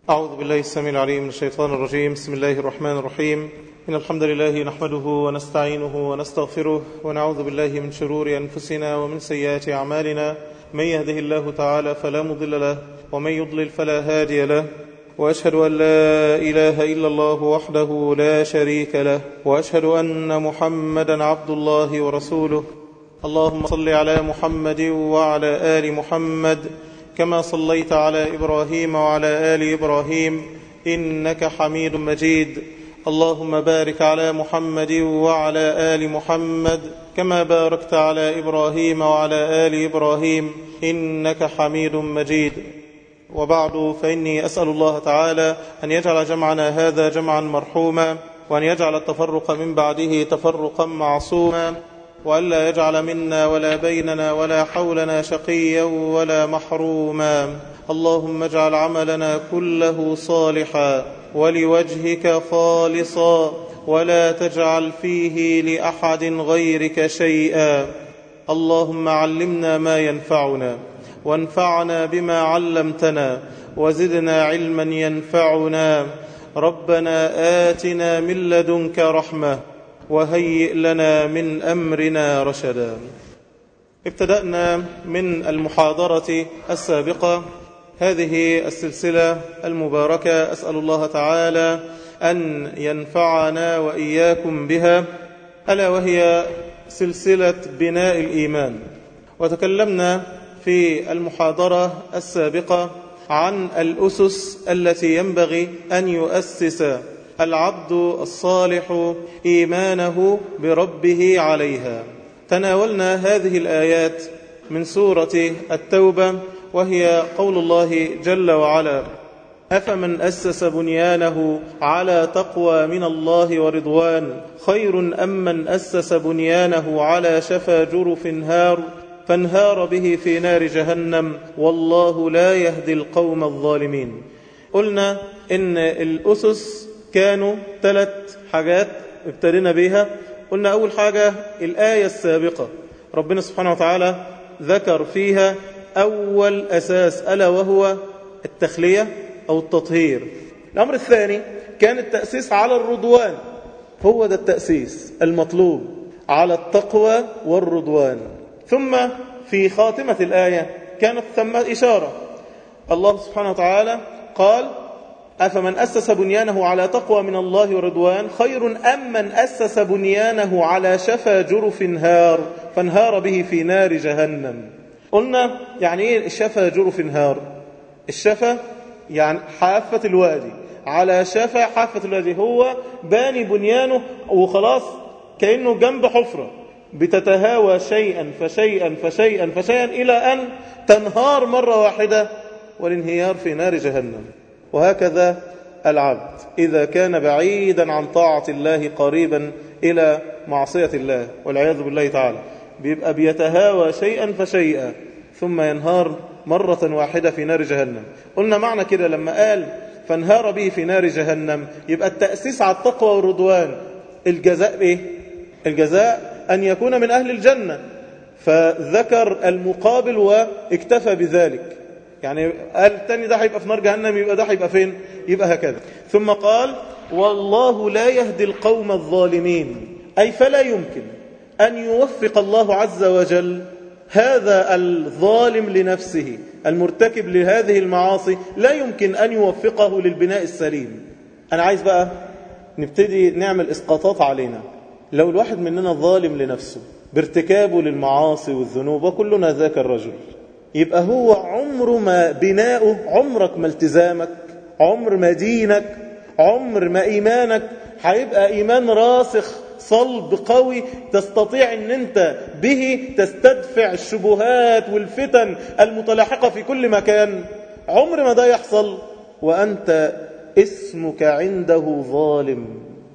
أعوذ بالله السميع العليم من الشيطان الرجيم بسم الله الرحمن الرحيم إن الحمد لله نحمده ونستعينه ونستغفره ونعوذ بالله من شرور أنفسنا ومن سيئات أعمالنا من يهده الله تعالى فلا مضل له ومن يضلل فلا هادي له وأشهد أن لا إله إلا الله وحده لا شريك له وأشهد أن محمدا عبد الله ورسوله اللهم صل على محمد وعلى آل محمد كما صليت على إبراهيم وعلى آل إبراهيم إنك حميد مجيد اللهم بارك على محمد وعلى آل محمد كما باركت على إبراهيم وعلى آل إبراهيم إنك حميد مجيد وبعد فإني أسأل الله تعالى أن يجعل جمعنا هذا جمعا مرحوما وأن يجعل التفرق من بعده تفرقا معصوما وألا يجعل منا ولا بيننا ولا حولنا شقيا ولا محروما اللهم اجعل عملنا كله صالحا ولوجهك خالصا ولا تجعل فيه لأحد غيرك شيئا اللهم علمنا ما ينفعنا وانفعنا بما علمتنا وزدنا علما ينفعنا ربنا آتنا من لدنك رحمة وهيئ لنا من أمرنا رشدا ابتدأنا من المحاضرة السابقة هذه السلسلة المباركة أسأل الله تعالى أن ينفعنا وإياكم بها ألا وهي سلسلة بناء الإيمان وتكلمنا في المحاضرة السابقة عن الأسس التي ينبغي أن يؤسس العبد الصالح إيمانه بربه عليها تناولنا هذه الآيات من سورة التوبة وهي قول الله جل وعلا أفمن أسس بنيانه على تقوى من الله ورضوان خير أم من أسس بنيانه على شفا جرف هار فانهار به في نار جهنم والله لا يهدي القوم الظالمين قلنا إن الأسس كانوا ثلاث حاجات ابتدينا بها قلنا أول حاجة الآية السابقة ربنا سبحانه وتعالى ذكر فيها أول أساس ألا وهو التخلية أو التطهير الأمر الثاني كان التأسيس على الرضوان هو ده التأسيس المطلوب على التقوى والرضوان ثم في خاتمة الآية كانت ثم إشارة الله سبحانه وتعالى قال أفمن أسس بنيانه على تقوى من الله ورضوان خير أم من أسس بنيانه على شفا جرف هار فانهار به في نار جهنم قلنا يعني إيه الشفا جرف هار الشفا يعني حافة الوادي على شفا حافة الوادي هو باني بنيانه وخلاص كأنه جنب حفرة بتتهاوى شيئا فشيئا فشيئا فشيئا إلى أن تنهار مرة واحدة والانهيار في نار جهنم وهكذا العبد إذا كان بعيدا عن طاعة الله قريبا إلى معصية الله والعياذ بالله تعالى بيبقى بيتهاوى شيئا فشيئا ثم ينهار مرة واحدة في نار جهنم قلنا معنى كده لما قال فانهار به في نار جهنم يبقى التأسيس على التقوى والرضوان الجزاء ايه الجزاء أن يكون من أهل الجنة فذكر المقابل واكتفى بذلك يعني قال التاني ده هيبقى في نار جهنم يبقى ده هيبقى فين يبقى هكذا ثم قال والله لا يهدي القوم الظالمين أي فلا يمكن أن يوفق الله عز وجل هذا الظالم لنفسه المرتكب لهذه المعاصي لا يمكن أن يوفقه للبناء السليم أنا عايز بقى نبتدي نعمل إسقاطات علينا لو الواحد مننا ظالم لنفسه بارتكابه للمعاصي والذنوب وكلنا ذاك الرجل يبقى هو عمر ما بناؤه عمرك ما التزامك عمر ما دينك عمر ما إيمانك هيبقى إيمان راسخ صلب قوي تستطيع ان انت به تستدفع الشبهات والفتن المتلاحقة في كل مكان عمر ما ده يحصل وأنت اسمك عنده ظالم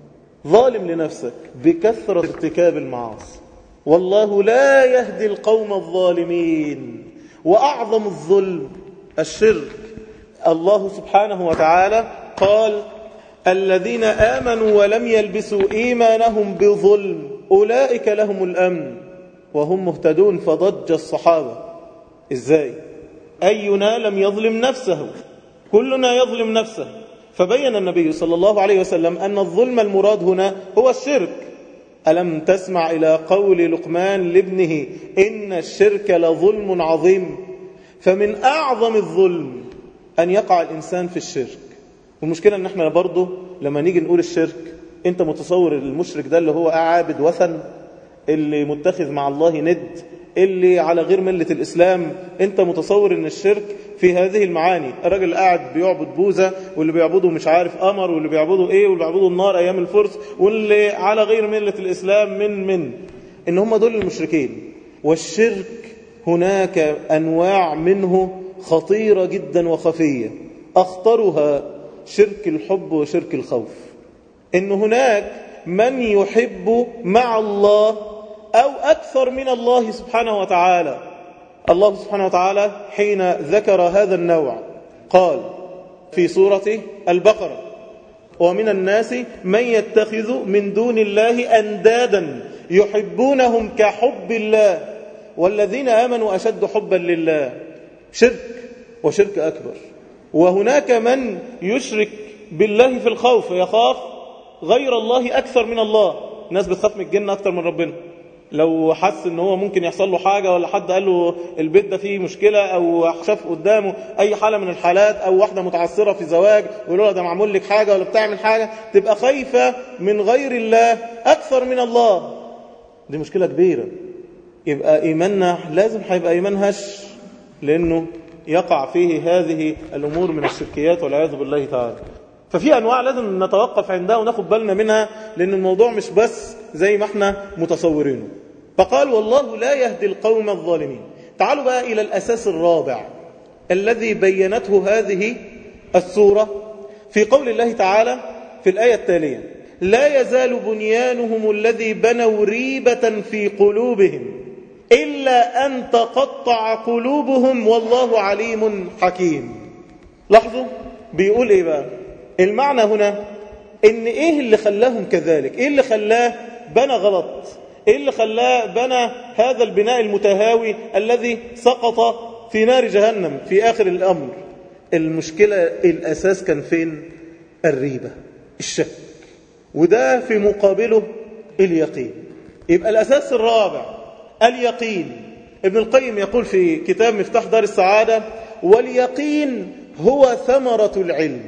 ظالم لنفسك بكثرة ارتكاب المعاصي والله لا يهدي القوم الظالمين وأعظم الظلم الشرك الله سبحانه وتعالى قال الذين آمنوا ولم يلبسوا إيمانهم بظلم أولئك لهم الأمن وهم مهتدون فضج الصحابة إزاي أينا لم يظلم نفسه كلنا يظلم نفسه فبين النبي صلى الله عليه وسلم أن الظلم المراد هنا هو الشرك ألم تسمع إلى قول لقمان لابنه إن الشرك لظلم عظيم فمن أعظم الظلم أن يقع الإنسان في الشرك والمشكلة أن احنا برضه لما نيجي نقول الشرك أنت متصور المشرك ده اللي هو عابد وثن اللي متخذ مع الله ند اللي على غير ملة الإسلام أنت متصور أن الشرك في هذه المعاني الراجل قاعد بيعبد بوزة واللي بيعبده مش عارف قمر واللي بيعبده إيه واللي بيعبده النار أيام الفرس واللي على غير ملة الإسلام من من إن هم دول المشركين والشرك هناك أنواع منه خطيرة جدا وخفية أخطرها شرك الحب وشرك الخوف إن هناك من يحب مع الله أو أكثر من الله سبحانه وتعالى الله سبحانه وتعالى حين ذكر هذا النوع قال في سورة البقرة ومن الناس من يتخذ من دون الله أندادا يحبونهم كحب الله والذين آمنوا أشد حبا لله شرك وشرك أكبر وهناك من يشرك بالله في الخوف يخاف غير الله أكثر من الله الناس بتخاف من الجنة أكثر من ربنا لو حس ان هو ممكن يحصل له حاجة ولا حد قال له البيت ده فيه مشكلة او شاف قدامه اي حالة من الحالات او واحدة متعثرة في زواج ويقول له ده معمول لك حاجة ولا بتعمل حاجة تبقى خايفة من غير الله اكثر من الله دي مشكلة كبيرة يبقى ايماننا لازم هيبقى ايمان هش لانه يقع فيه هذه الامور من الشركيات والعياذ بالله تعالى ففي انواع لازم نتوقف عندها وناخد بالنا منها لان الموضوع مش بس زي ما احنا متصورينه فقال والله لا يهدي القوم الظالمين تعالوا بقى الى الاساس الرابع الذي بينته هذه السوره في قول الله تعالى في الايه التاليه لا يزال بنيانهم الذي بنوا ريبه في قلوبهم الا ان تقطع قلوبهم والله عليم حكيم لاحظوا بيقول ايه بقى المعنى هنا ان ايه اللي خلاهم كذلك ايه اللي خلاه بنى غلط ايه اللي خلاه بنى هذا البناء المتهاوي الذي سقط في نار جهنم في اخر الامر المشكلة الاساس كان فين الريبة الشك وده في مقابله اليقين يبقى الاساس الرابع اليقين ابن القيم يقول في كتاب مفتاح دار السعادة واليقين هو ثمرة العلم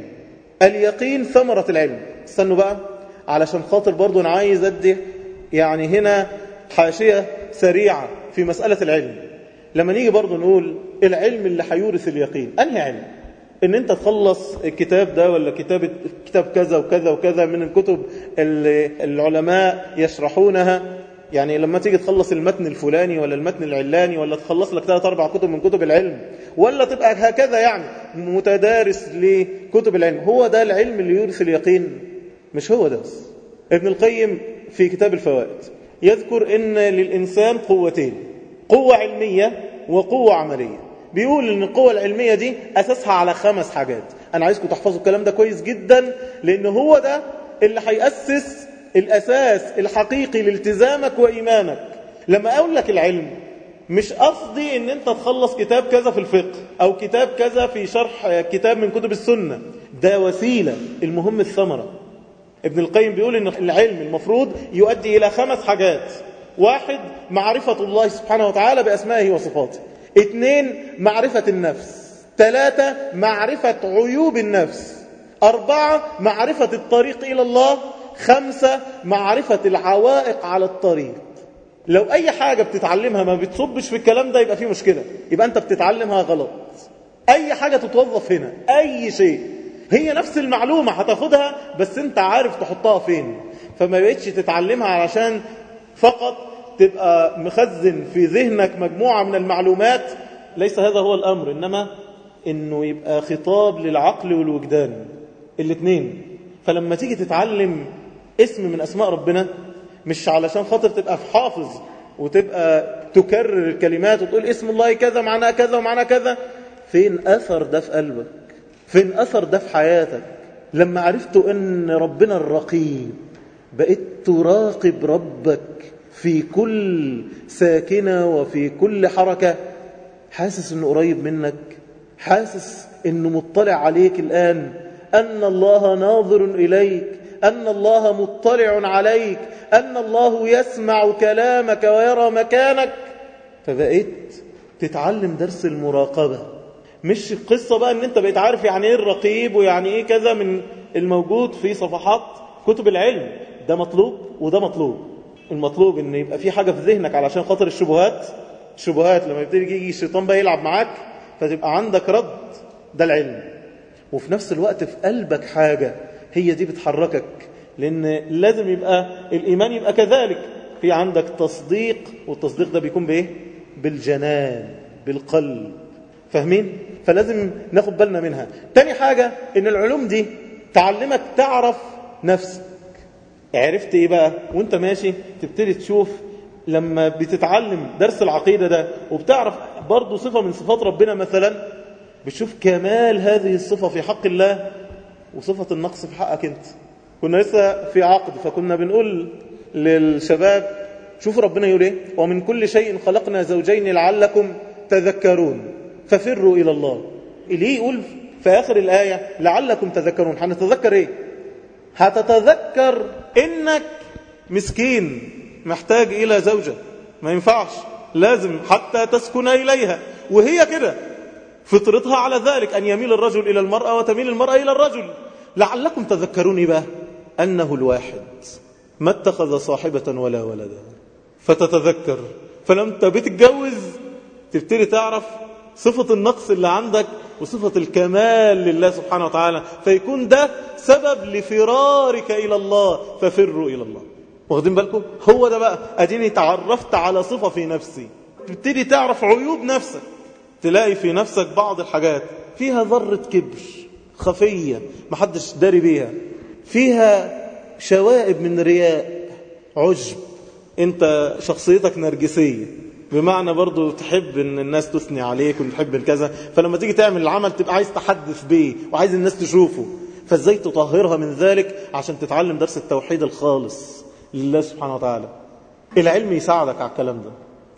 اليقين ثمرة العلم استنوا بقى علشان خاطر برضو انا عايز ادي يعني هنا حاشية سريعة في مسألة العلم لما نيجي برضو نقول العلم اللي هيورث اليقين انهي علم ان انت تخلص الكتاب ده ولا كتاب كتاب كذا وكذا وكذا من الكتب اللي العلماء يشرحونها يعني لما تيجي تخلص المتن الفلاني ولا المتن العلاني ولا تخلص لك ثلاث اربع كتب من كتب العلم ولا تبقى هكذا يعني متدارس لكتب العلم هو ده العلم اللي يورث اليقين مش هو ده بس ابن القيم في كتاب الفوائد يذكر ان للانسان قوتين قوه علميه وقوه عمليه بيقول ان القوه العلميه دي اساسها على خمس حاجات انا عايزكم تحفظوا الكلام ده كويس جدا لان هو ده اللي هياسس الأساس الحقيقي لالتزامك وإيمانك لما أقول لك العلم مش قصدي ان انت تخلص كتاب كذا في الفقه او كتاب كذا في شرح كتاب من كتب السنة ده وسيلة المهم الثمرة ابن القيم بيقول ان العلم المفروض يؤدي الى خمس حاجات واحد معرفة الله سبحانه وتعالى بأسمائه وصفاته اثنين معرفة النفس ثلاثة معرفة عيوب النفس أربعة معرفة الطريق إلى الله خمسة معرفة العوائق على الطريق لو أي حاجة بتتعلمها ما بتصبش في الكلام ده يبقى فيه مشكلة يبقى أنت بتتعلمها غلط أي حاجة تتوظف هنا أي شيء هي نفس المعلومة هتاخدها بس أنت عارف تحطها فين فما بقتش تتعلمها علشان فقط تبقى مخزن في ذهنك مجموعة من المعلومات ليس هذا هو الأمر إنما إنه يبقى خطاب للعقل والوجدان الاثنين فلما تيجي تتعلم اسم من أسماء ربنا مش علشان خاطر تبقى في حافظ وتبقى تكرر الكلمات وتقول اسم الله كذا معناه كذا ومعناه كذا فين أثر ده في قلبك فين أثر ده في حياتك لما عرفت أن ربنا الرقيب بقيت تراقب ربك في كل ساكنة وفي كل حركة حاسس أنه قريب منك حاسس انه مطلع عليك الآن أن الله ناظر إليك أن الله مطلع عليك أن الله يسمع كلامك ويرى مكانك فبقيت تتعلم درس المراقبة مش قصة بقى ان انت بقيت عارف يعني ايه الرقيب ويعني ايه كذا من الموجود في صفحات كتب العلم ده مطلوب وده مطلوب المطلوب ان يبقى في حاجة في ذهنك علشان خاطر الشبهات الشبهات لما يبتدي يجي الشيطان بقى يلعب معاك فتبقى عندك رد ده العلم وفي نفس الوقت في قلبك حاجة هي دي بتحركك لأن لازم يبقى الإيمان يبقى كذلك في عندك تصديق والتصديق ده بيكون بإيه؟ بالجنان بالقلب فاهمين؟ فلازم ناخد بالنا منها تاني حاجة إن العلوم دي تعلمك تعرف نفسك عرفت إيه بقى؟ وانت ماشي تبتدي تشوف لما بتتعلم درس العقيدة ده وبتعرف برضو صفة من صفات ربنا مثلا بتشوف كمال هذه الصفة في حق الله وصفة النقص في حقك انت كنا لسه في عقد فكنا بنقول للشباب شوفوا ربنا يقول ايه ومن كل شيء خلقنا زوجين لعلكم تذكرون ففروا إلى الله ليه يقول في آخر الآية لعلكم تذكرون هنتذكر ايه هتتذكر انك مسكين محتاج إلى زوجة ما ينفعش لازم حتى تسكن إليها وهي كده فطرتها على ذلك أن يميل الرجل إلى المرأة وتميل المرأة إلى الرجل لعلكم تذكرون بقى أنه الواحد ما اتخذ صاحبة ولا ولدا فتتذكر فلما بتتجوز تبتدي تعرف صفة النقص اللي عندك وصفة الكمال لله سبحانه وتعالى فيكون ده سبب لفرارك إلى الله ففروا إلى الله واخدين بالكم هو ده بقى أديني تعرفت على صفة في نفسي تبتدي تعرف عيوب نفسك تلاقي في نفسك بعض الحاجات فيها ذرة كبر خفية محدش داري بيها فيها شوائب من رياء عجب انت شخصيتك نرجسية بمعنى برضو تحب ان الناس تثني عليك وتحب الكذا فلما تيجي تعمل العمل تبقى عايز تحدث بيه وعايز الناس تشوفه فازاي تطهرها من ذلك عشان تتعلم درس التوحيد الخالص لله سبحانه وتعالى العلم يساعدك على الكلام ده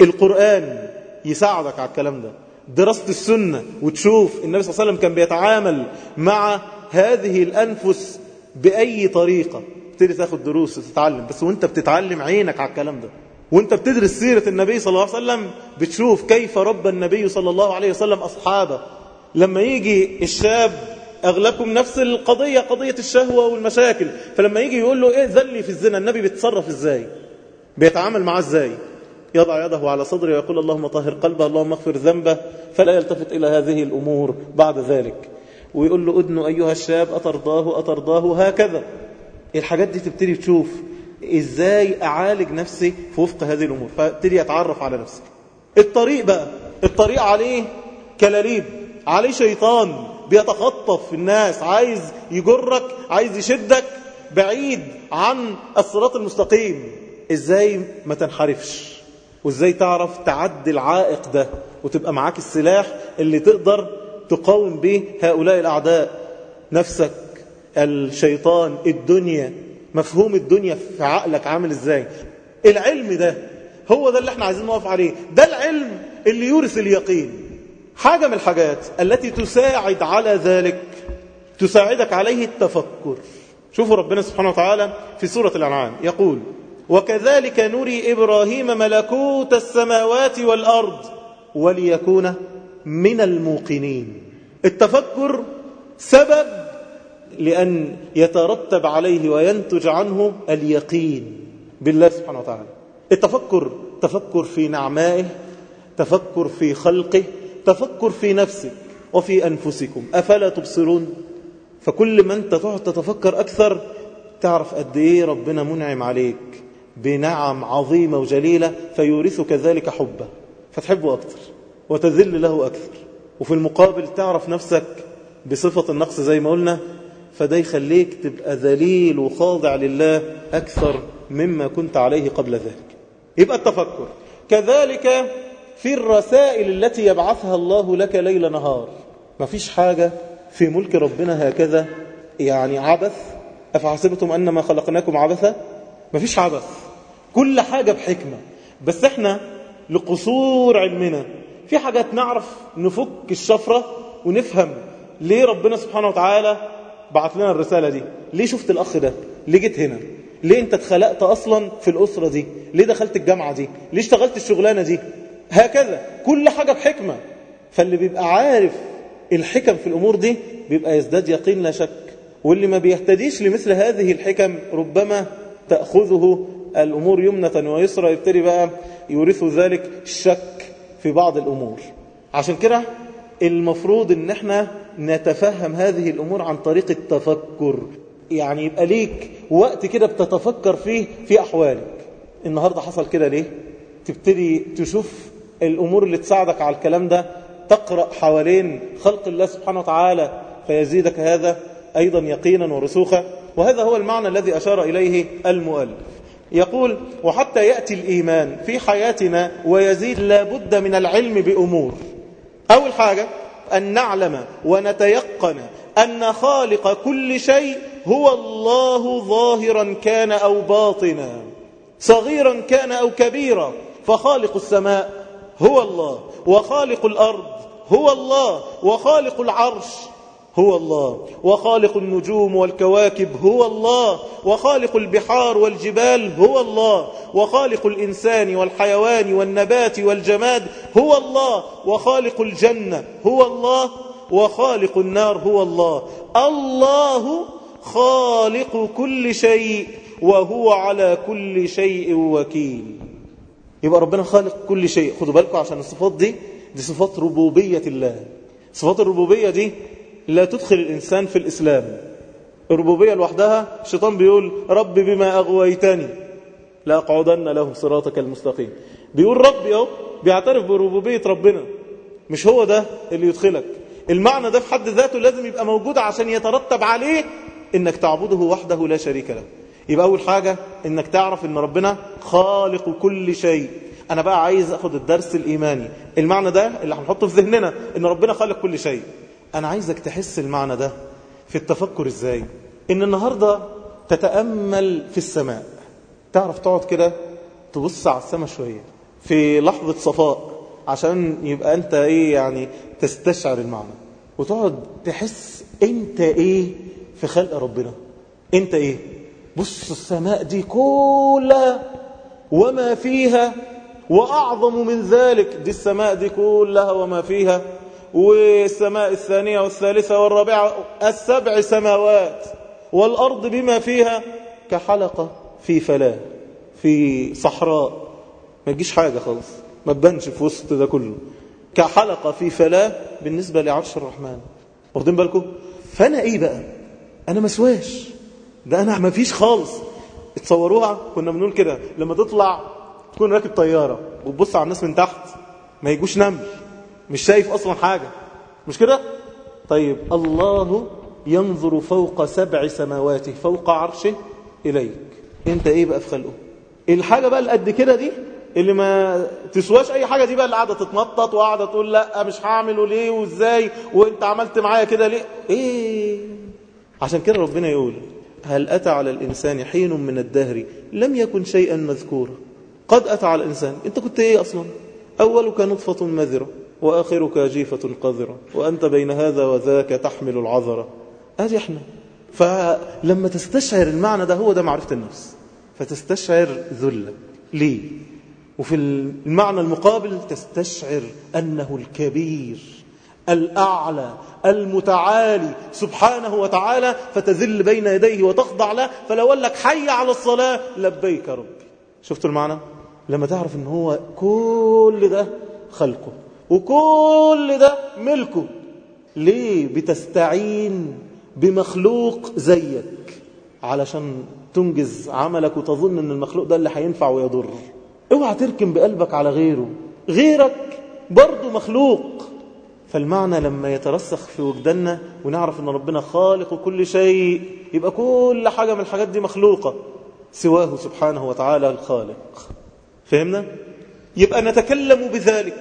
القرآن يساعدك على الكلام ده دراسة السنة وتشوف النبي صلى الله عليه وسلم كان بيتعامل مع هذه الأنفس بأي طريقة تبتدي تاخد دروس وتتعلم بس وانت بتتعلم عينك على الكلام ده وانت بتدرس سيرة النبي صلى الله عليه وسلم بتشوف كيف رب النبي صلى الله عليه وسلم أصحابه لما يجي الشاب أغلبكم نفس القضية قضية الشهوة والمشاكل فلما يجي يقول له إيه ذلي في الزنا النبي بيتصرف إزاي بيتعامل معاه إزاي يضع يده على صدره ويقول اللهم طهر قلبه اللهم اغفر ذنبه فلا يلتفت إلى هذه الأمور بعد ذلك ويقول له أدن أيها الشاب أترضاه أترضاه هكذا الحاجات دي تبتدي تشوف إزاي أعالج نفسي في وفق هذه الأمور فابتدي أتعرف على نفسك الطريق بقى الطريق عليه كلاليب عليه شيطان بيتخطف في الناس عايز يجرك عايز يشدك بعيد عن الصراط المستقيم ازاي ما تنحرفش وازاي تعرف تعدي العائق ده وتبقى معاك السلاح اللي تقدر تقاوم به هؤلاء الأعداء نفسك الشيطان الدنيا مفهوم الدنيا في عقلك عامل ازاي العلم ده هو ده اللي احنا عايزين نقف عليه ده العلم اللي يورث اليقين حاجة من الحاجات التي تساعد على ذلك تساعدك عليه التفكر شوفوا ربنا سبحانه وتعالى في سورة الأنعام يقول وكذلك نري إبراهيم ملكوت السماوات والأرض وليكون من الموقنين التفكر سبب لأن يترتب عليه وينتج عنه اليقين بالله سبحانه وتعالى التفكر تفكر في نعمائه تفكر في خلقه تفكر في نفسك وفي أنفسكم أفلا تبصرون فكل ما أنت تقعد تتفكر أكثر تعرف قد إيه ربنا منعم عليك بنعم عظيمة وجليلة فيورثك ذلك حبه فتحبه أكثر وتذل له أكثر وفي المقابل تعرف نفسك بصفة النقص زي ما قلنا فده يخليك تبقى ذليل وخاضع لله أكثر مما كنت عليه قبل ذلك يبقى التفكر كذلك في الرسائل التي يبعثها الله لك ليل نهار ما فيش حاجة في ملك ربنا هكذا يعني عبث أفحسبتم أنما خلقناكم عبثا ما فيش عبث كل حاجة بحكمة بس احنا لقصور علمنا في حاجات نعرف نفك الشفرة ونفهم ليه ربنا سبحانه وتعالى بعت لنا الرسالة دي ليه شفت الأخ ده ليه جيت هنا ليه انت اتخلقت أصلا في الأسرة دي ليه دخلت الجامعة دي ليه اشتغلت الشغلانة دي هكذا كل حاجة بحكمة فاللي بيبقى عارف الحكم في الأمور دي بيبقى يزداد يقين لا شك واللي ما بيهتديش لمثل هذه الحكم ربما تأخذه الأمور يمنة ويسرى يبتدي بقى يورث ذلك الشك في بعض الأمور عشان كده المفروض ان احنا نتفهم هذه الأمور عن طريق التفكر يعني يبقى ليك وقت كده بتتفكر فيه في أحوالك النهاردة حصل كده ليه تبتدي تشوف الأمور اللي تساعدك على الكلام ده تقرأ حوالين خلق الله سبحانه وتعالى فيزيدك هذا أيضا يقينا ورسوخا وهذا هو المعنى الذي أشار إليه المؤلف يقول وحتى يأتي الإيمان في حياتنا ويزيد لابد من العلم بأمور أول حاجة أن نعلم ونتيقن أن خالق كل شيء هو الله ظاهرا كان أو باطنا صغيرا كان أو كبيرا فخالق السماء هو الله وخالق الأرض هو الله وخالق العرش هو الله وخالق النجوم والكواكب هو الله وخالق البحار والجبال هو الله وخالق الإنسان والحيوان والنبات والجماد هو الله وخالق الجنة هو الله وخالق النار هو الله الله خالق كل شيء وهو على كل شيء وكيل يبقى ربنا خالق كل شيء خدوا بالكم عشان الصفات دي دي صفات ربوبية الله صفات الربوبية دي لا تدخل الإنسان في الإسلام الربوبية لوحدها الشيطان بيقول رب بما أغويتني لأقعدن لهم صراطك المستقيم بيقول ربي اهو بيعترف بربوبية ربنا مش هو ده اللي يدخلك المعنى ده في حد ذاته لازم يبقى موجود عشان يترتب عليه انك تعبده وحده لا شريك له يبقى أول حاجة انك تعرف ان ربنا خالق كل شيء انا بقى عايز اخد الدرس الايماني المعنى ده اللي هنحطه في ذهننا ان ربنا خالق كل شيء انا عايزك تحس المعنى ده في التفكر ازاي ان النهاردة تتأمل في السماء تعرف تقعد كده تبص على السماء شوية في لحظة صفاء عشان يبقى انت ايه يعني تستشعر المعنى وتقعد تحس انت ايه في خلق ربنا انت ايه بص السماء دي كلها وما فيها وأعظم من ذلك دي السماء دي كلها وما فيها والسماء الثانية والثالثة والرابعة السبع سماوات والأرض بما فيها كحلقة في فلاة في صحراء ما تجيش حاجة خالص ما تبانش في وسط ده كله كحلقة في فلاة بالنسبة لعرش الرحمن واخدين بالكم فأنا إيه بقى أنا مسواش ده أنا ما فيش خالص اتصوروها كنا بنقول كده لما تطلع تكون راكب طيارة وتبص على الناس من تحت ما يجوش نمل مش شايف أصلا حاجة مش كده طيب الله ينظر فوق سبع سماواته فوق عرشه إليك انت ايه بقى في خلقه الحاجة بقى اللي قد كده دي اللي ما تسواش اي حاجة دي بقى اللي قاعدة تتنطط وقاعدة تقول لا مش هعمله ليه وازاي وانت عملت معايا كده ليه ايه عشان كده ربنا يقول هل أتى على الإنسان حين من الدهر لم يكن شيئا مذكورا قد أتى على الإنسان أنت كنت إيه أصلا أولك نطفة مذرة وآخرك جيفة قذرة وأنت بين هذا وذاك تحمل العذرة أدي إحنا فلما تستشعر المعنى ده هو ده معرفة النفس فتستشعر ذلك ليه وفي المعنى المقابل تستشعر أنه الكبير الأعلى المتعالي سبحانه وتعالى فتذل بين يديه وتخضع له فلو قال لك حي على الصلاة لبيك ربي شفتوا المعنى لما تعرف ان هو كل ده خلقه وكل ده ملكه ليه بتستعين بمخلوق زيك علشان تنجز عملك وتظن ان المخلوق ده اللي هينفع ويضر اوعى تركن بقلبك على غيره غيرك برضه مخلوق فالمعنى لما يترسخ في وجداننا ونعرف ان ربنا خالق كل شيء يبقى كل حاجة من الحاجات دي مخلوقة سواه سبحانه وتعالى الخالق فهمنا؟ يبقى نتكلم بذلك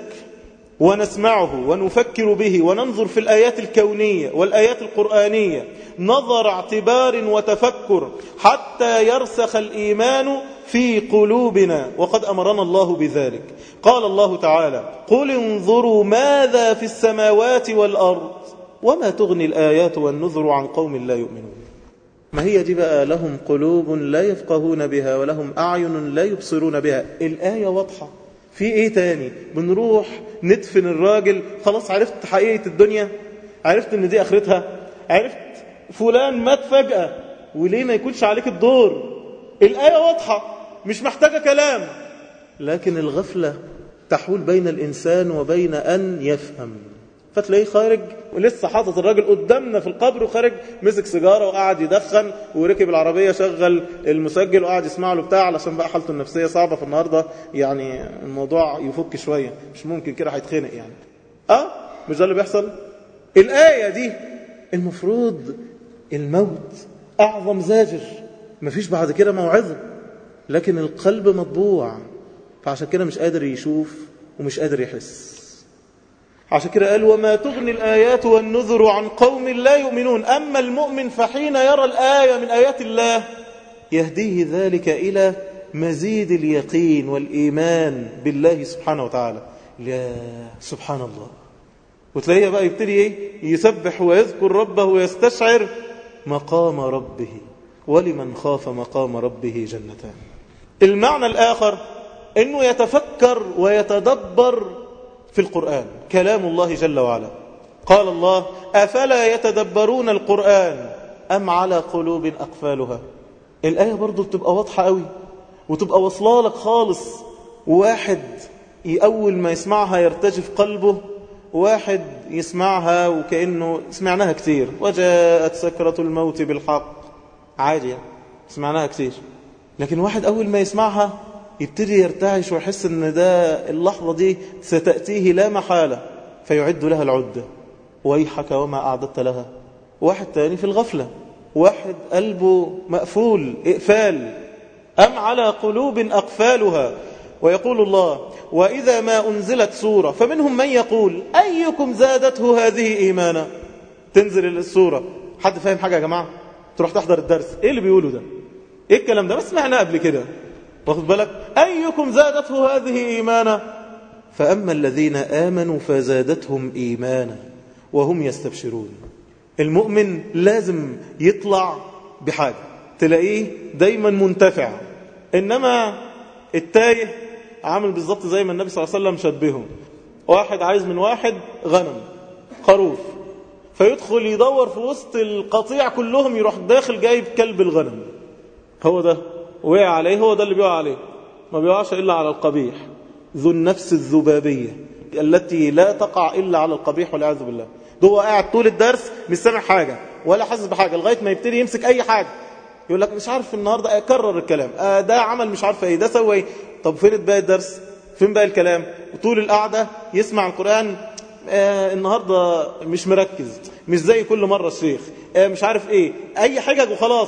ونسمعه ونفكر به وننظر في الآيات الكونية والآيات القرآنية نظر اعتبار وتفكر حتى يرسخ الإيمان في قلوبنا وقد أمرنا الله بذلك قال الله تعالى قل انظروا ماذا في السماوات والأرض وما تغني الآيات والنذر عن قوم لا يؤمنون ما هي دي بقى لهم قلوب لا يفقهون بها ولهم أعين لا يبصرون بها الآية واضحة في ايه تاني بنروح ندفن الراجل خلاص عرفت حقيقة الدنيا عرفت ان دي اخرتها عرفت فلان مات فجأة وليه ما يكونش عليك الدور الآية واضحة مش محتاجة كلام لكن الغفلة تحول بين الإنسان وبين أن يفهم فتلاقيه خارج ولسه حاطط الراجل قدامنا في القبر وخارج مسك سيجاره وقعد يدخن وركب العربيه شغل المسجل وقعد يسمع له بتاع علشان بقى حالته النفسيه صعبه فالنهارده يعني الموضوع يفك شويه مش ممكن كده هيتخنق يعني اه مش ده اللي بيحصل الايه دي المفروض الموت اعظم زاجر مفيش بعد كده موعظه لكن القلب مطبوع فعشان كده مش قادر يشوف ومش قادر يحس عشان كده قال وما تغني الآيات والنذر عن قوم لا يؤمنون أما المؤمن فحين يرى الآية من آيات الله يهديه ذلك إلى مزيد اليقين والإيمان بالله سبحانه وتعالى يا سبحان الله وتلاقيه بقى يبتدي ايه يسبح ويذكر ربه ويستشعر مقام ربه ولمن خاف مقام ربه جنتان المعنى الآخر أنه يتفكر ويتدبر في القرآن كلام الله جل وعلا قال الله أفلا يتدبرون القرآن أم على قلوب أقفالها الآية برضو بتبقى واضحة قوي وتبقى وصلة لك خالص واحد أول ما يسمعها يرتجف قلبه واحد يسمعها وكأنه سمعناها كتير وجاءت سكرة الموت بالحق عادي يعني سمعناها كتير لكن واحد أول ما يسمعها يبتدي يرتعش ويحس ان ده اللحظة دي ستأتيه لا محالة فيعد لها العدة ويحك وما أعددت لها واحد تاني في الغفلة واحد قلبه مقفول إقفال أم على قلوب أقفالها ويقول الله وإذا ما أنزلت سورة فمنهم من يقول أيكم زادته هذه إيمانا تنزل السورة حد فاهم حاجة يا جماعة تروح تحضر الدرس إيه اللي بيقوله ده إيه الكلام ده بس سمعناه قبل كده واخد بالك أيكم زادته هذه إيمانا فأما الذين آمنوا فزادتهم إيمانا وهم يستبشرون المؤمن لازم يطلع بحاجة تلاقيه دايما منتفع إنما التايه عامل بالظبط زي ما النبي صلى الله عليه وسلم شبهه واحد عايز من واحد غنم خروف فيدخل يدور في وسط القطيع كلهم يروح داخل جايب كلب الغنم هو ده وقع عليه هو ده اللي بيقع عليه ما بيقعش إلا على القبيح ذو النفس الذبابية التي لا تقع إلا على القبيح والعياذ بالله ده هو قاعد طول الدرس مش سامع حاجة ولا حاسس بحاجة لغاية ما يبتدي يمسك أي حاجة يقول لك مش عارف النهاردة أكرر الكلام آه ده عمل مش عارف ايه ده سوى ايه طب فين باقي الدرس فين باقي الكلام وطول القعدة يسمع القرآن آه النهاردة مش مركز مش زي كل مرة الشيخ آه مش عارف ايه اي حجج وخلاص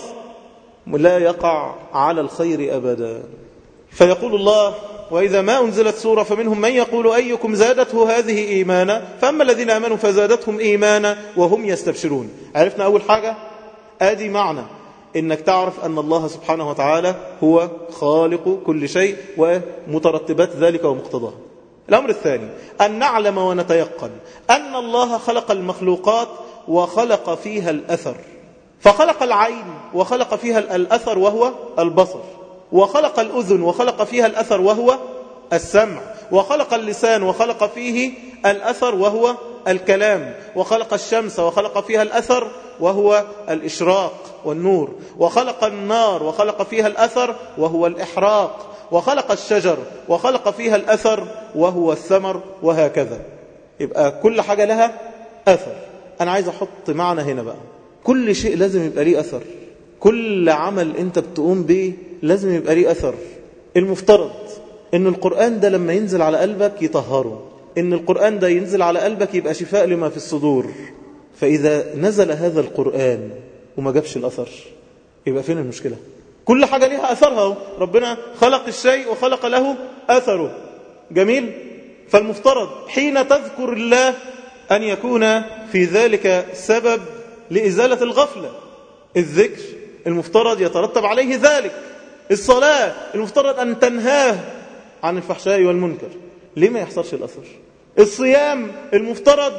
لا يقع على الخير أبدا فيقول الله وإذا ما أنزلت سورة فمنهم من يقول أيكم زادته هذه إيمانا فأما الذين آمنوا فزادتهم إيمانا وهم يستبشرون عرفنا أول حاجة آدي معنى إنك تعرف أن الله سبحانه وتعالى هو خالق كل شيء ومترتبات ذلك ومقتضاه الأمر الثاني أن نعلم ونتيقن أن الله خلق المخلوقات وخلق فيها الأثر فخلق العين وخلق فيها الأثر وهو البصر وخلق الأذن وخلق فيها الأثر وهو السمع وخلق اللسان وخلق فيه الأثر وهو الكلام وخلق الشمس وخلق فيها الأثر وهو الإشراق والنور وخلق النار وخلق فيها الأثر وهو الإحراق وخلق الشجر وخلق فيها الأثر وهو الثمر وهكذا يبقى كل حاجة لها أثر أنا عايز أحط معنى هنا بقى كل شيء لازم يبقى ليه أثر كل عمل أنت بتقوم به لازم يبقى ليه أثر المفترض أن القرآن ده لما ينزل على قلبك يطهره أن القرآن ده ينزل على قلبك يبقى شفاء لما في الصدور فإذا نزل هذا القرآن وما جابش الأثر يبقى فين المشكلة كل حاجة ليها أثرها ربنا خلق الشيء وخلق له أثره جميل فالمفترض حين تذكر الله أن يكون في ذلك سبب لإزالة الغفلة الذكر المفترض يترتب عليه ذلك الصلاة المفترض أن تنهاه عن الفحشاء والمنكر ليه ما يحصلش الأثر الصيام المفترض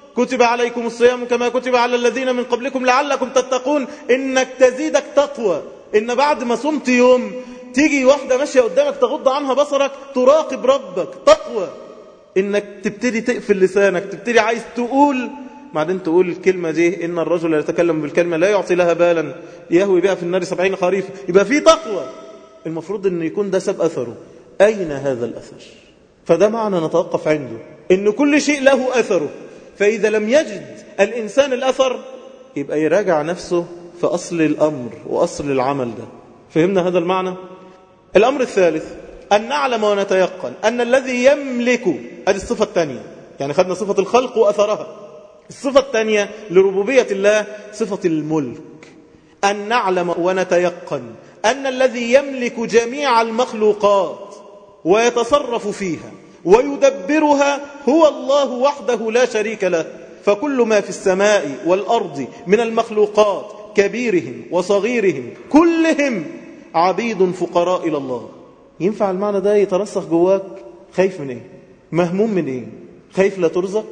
كتب عليكم الصيام كما كتب على الذين من قبلكم لعلكم تتقون إنك تزيدك تقوى إن بعد ما صمت يوم تيجي واحدة ماشية قدامك تغض عنها بصرك تراقب ربك تقوى إنك تبتدي تقفل لسانك تبتدي عايز تقول بعدين تقول الكلمة دي إن الرجل يتكلم بالكلمة لا يعطي لها بالا يهوي بها في النار سبعين خريف يبقى في تقوى المفروض أن يكون ده سب أثره أين هذا الأثر فده معنى نتوقف عنده إن كل شيء له أثره فإذا لم يجد الإنسان الأثر يبقى يراجع نفسه في أصل الأمر وأصل العمل ده فهمنا هذا المعنى الأمر الثالث أن نعلم ونتيقن أن الذي يملك هذه الصفة الثانية يعني خدنا صفة الخلق وأثرها الصفة الثانية لربوبية الله صفة الملك أن نعلم ونتيقن أن الذي يملك جميع المخلوقات ويتصرف فيها ويدبرها هو الله وحده لا شريك له فكل ما في السماء والأرض من المخلوقات كبيرهم وصغيرهم كلهم عبيد فقراء إلى الله ينفع المعنى ده يترسخ جواك خايف من ايه مهموم من ايه خايف لا ترزق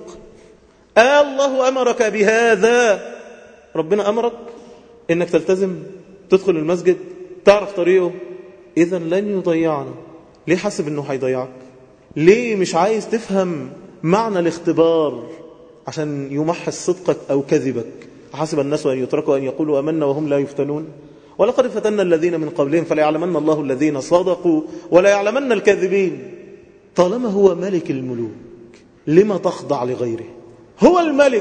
آه الله أمرك بهذا ربنا أمرك إنك تلتزم تدخل المسجد تعرف طريقه إذا لن يضيعنا ليه حاسب إنه هيضيعك ليه مش عايز تفهم معنى الاختبار عشان يمحص صدقك أو كذبك حسب الناس أن يتركوا أن يقولوا أمنا وهم لا يفتنون ولقد فتنا الذين من قبلهم فلا يعلمن الله الذين صدقوا ولا يعلمن الكاذبين طالما هو ملك الملوك لما تخضع لغيره هو الملك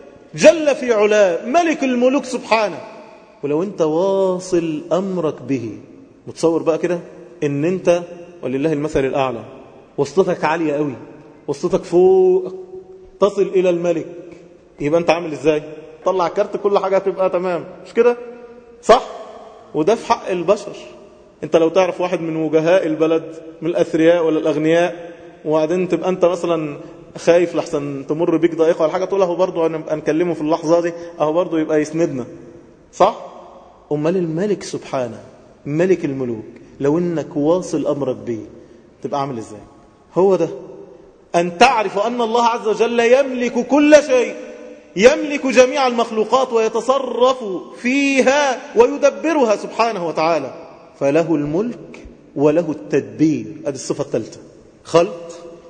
جل في علاه ملك الملوك سبحانه ولو انت واصل أمرك به متصور بقى كده ان انت ولله المثل الأعلى وسطتك عالية قوي وسطتك فوق تصل إلى الملك يبقى انت عامل ازاي طلع كارت كل حاجة تبقى تمام مش كده صح وده في حق البشر انت لو تعرف واحد من وجهاء البلد من الأثرياء ولا الأغنياء وبعدين تبقى انت مثلا خايف لحسن تمر بيك ضائقة ولا حاجة تقول اهو برضه هنبقى نكلمه في اللحظة دي اهو برضه يبقى يسندنا صح امال الملك سبحانه ملك الملوك لو انك واصل امرك بيه تبقى عامل ازاي هو ده ان تعرف ان الله عز وجل يملك كل شيء يملك جميع المخلوقات ويتصرف فيها ويدبرها سبحانه وتعالى فله الملك وله التدبير هذه الصفة الثالثة خلق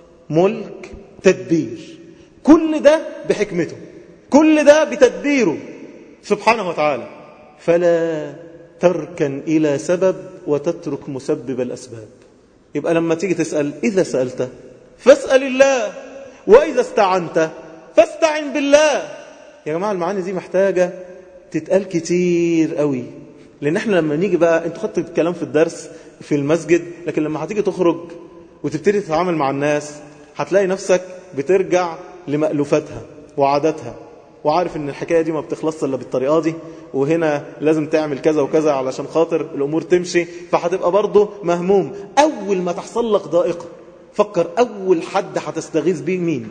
ملك تدبير كل ده بحكمته كل ده بتدبيره سبحانه وتعالى فلا تركن إلى سبب وتترك مسبب الأسباب يبقى لما تيجي تسأل إذا سألت فاسأل الله وإذا استعنت فاستعن بالله يا جماعة المعاني دي محتاجة تتقال كتير قوي لأن احنا لما نيجي بقى انتوا خدتوا الكلام في الدرس في المسجد لكن لما هتيجي تخرج وتبتدي تتعامل مع الناس هتلاقي نفسك بترجع لمألوفاتها وعاداتها وعارف ان الحكاية دي ما بتخلص الا بالطريقة دي وهنا لازم تعمل كذا وكذا علشان خاطر الامور تمشي فهتبقى برضه مهموم اول ما تحصل لك ضائقة فكر اول حد هتستغيث بيه مين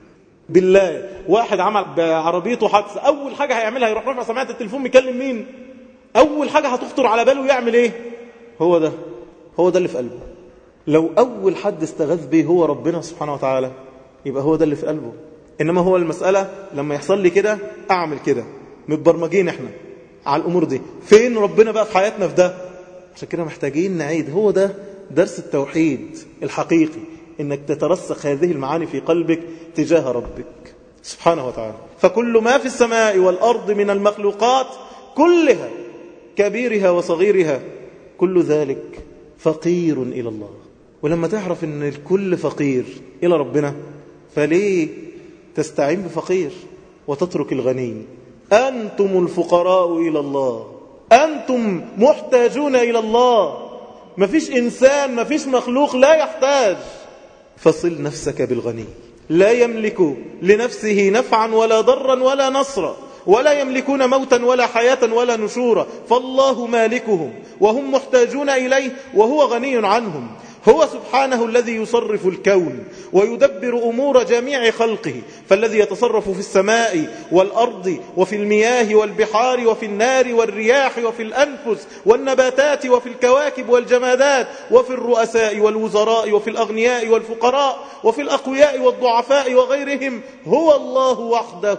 بالله واحد عمل بعربيته حادثة اول حاجة هيعملها يروح رفع سماعة التليفون مكلم مين اول حاجة هتخطر على باله يعمل ايه هو ده هو ده اللي في قلبه لو اول حد استغاث به هو ربنا سبحانه وتعالى يبقى هو ده اللي في قلبه إنما هو المسألة لما يحصل لي كده أعمل كده متبرمجين إحنا على الأمور دي فين ربنا بقى في حياتنا في ده عشان كده محتاجين نعيد هو ده درس التوحيد الحقيقي إنك تترسخ هذه المعاني في قلبك تجاه ربك سبحانه وتعالى فكل ما في السماء والأرض من المخلوقات كلها كبيرها وصغيرها كل ذلك فقير إلى الله ولما تعرف أن الكل فقير إلى ربنا فليه تستعين بفقير وتترك الغني أنتم الفقراء إلى الله أنتم محتاجون إلى الله ما فيش إنسان ما فيش مخلوق لا يحتاج فصل نفسك بالغني لا يملك لنفسه نفعا ولا ضرا ولا نصرا ولا يملكون موتا ولا حياة ولا نشورا فالله مالكهم وهم محتاجون إليه وهو غني عنهم هو سبحانه الذي يصرف الكون ويدبر أمور جميع خلقه فالذي يتصرف في السماء والأرض وفي المياه والبحار وفي النار والرياح وفي الأنفس والنباتات وفي الكواكب والجمادات وفي الرؤساء والوزراء وفي الأغنياء والفقراء وفي الأقوياء والضعفاء وغيرهم هو الله وحده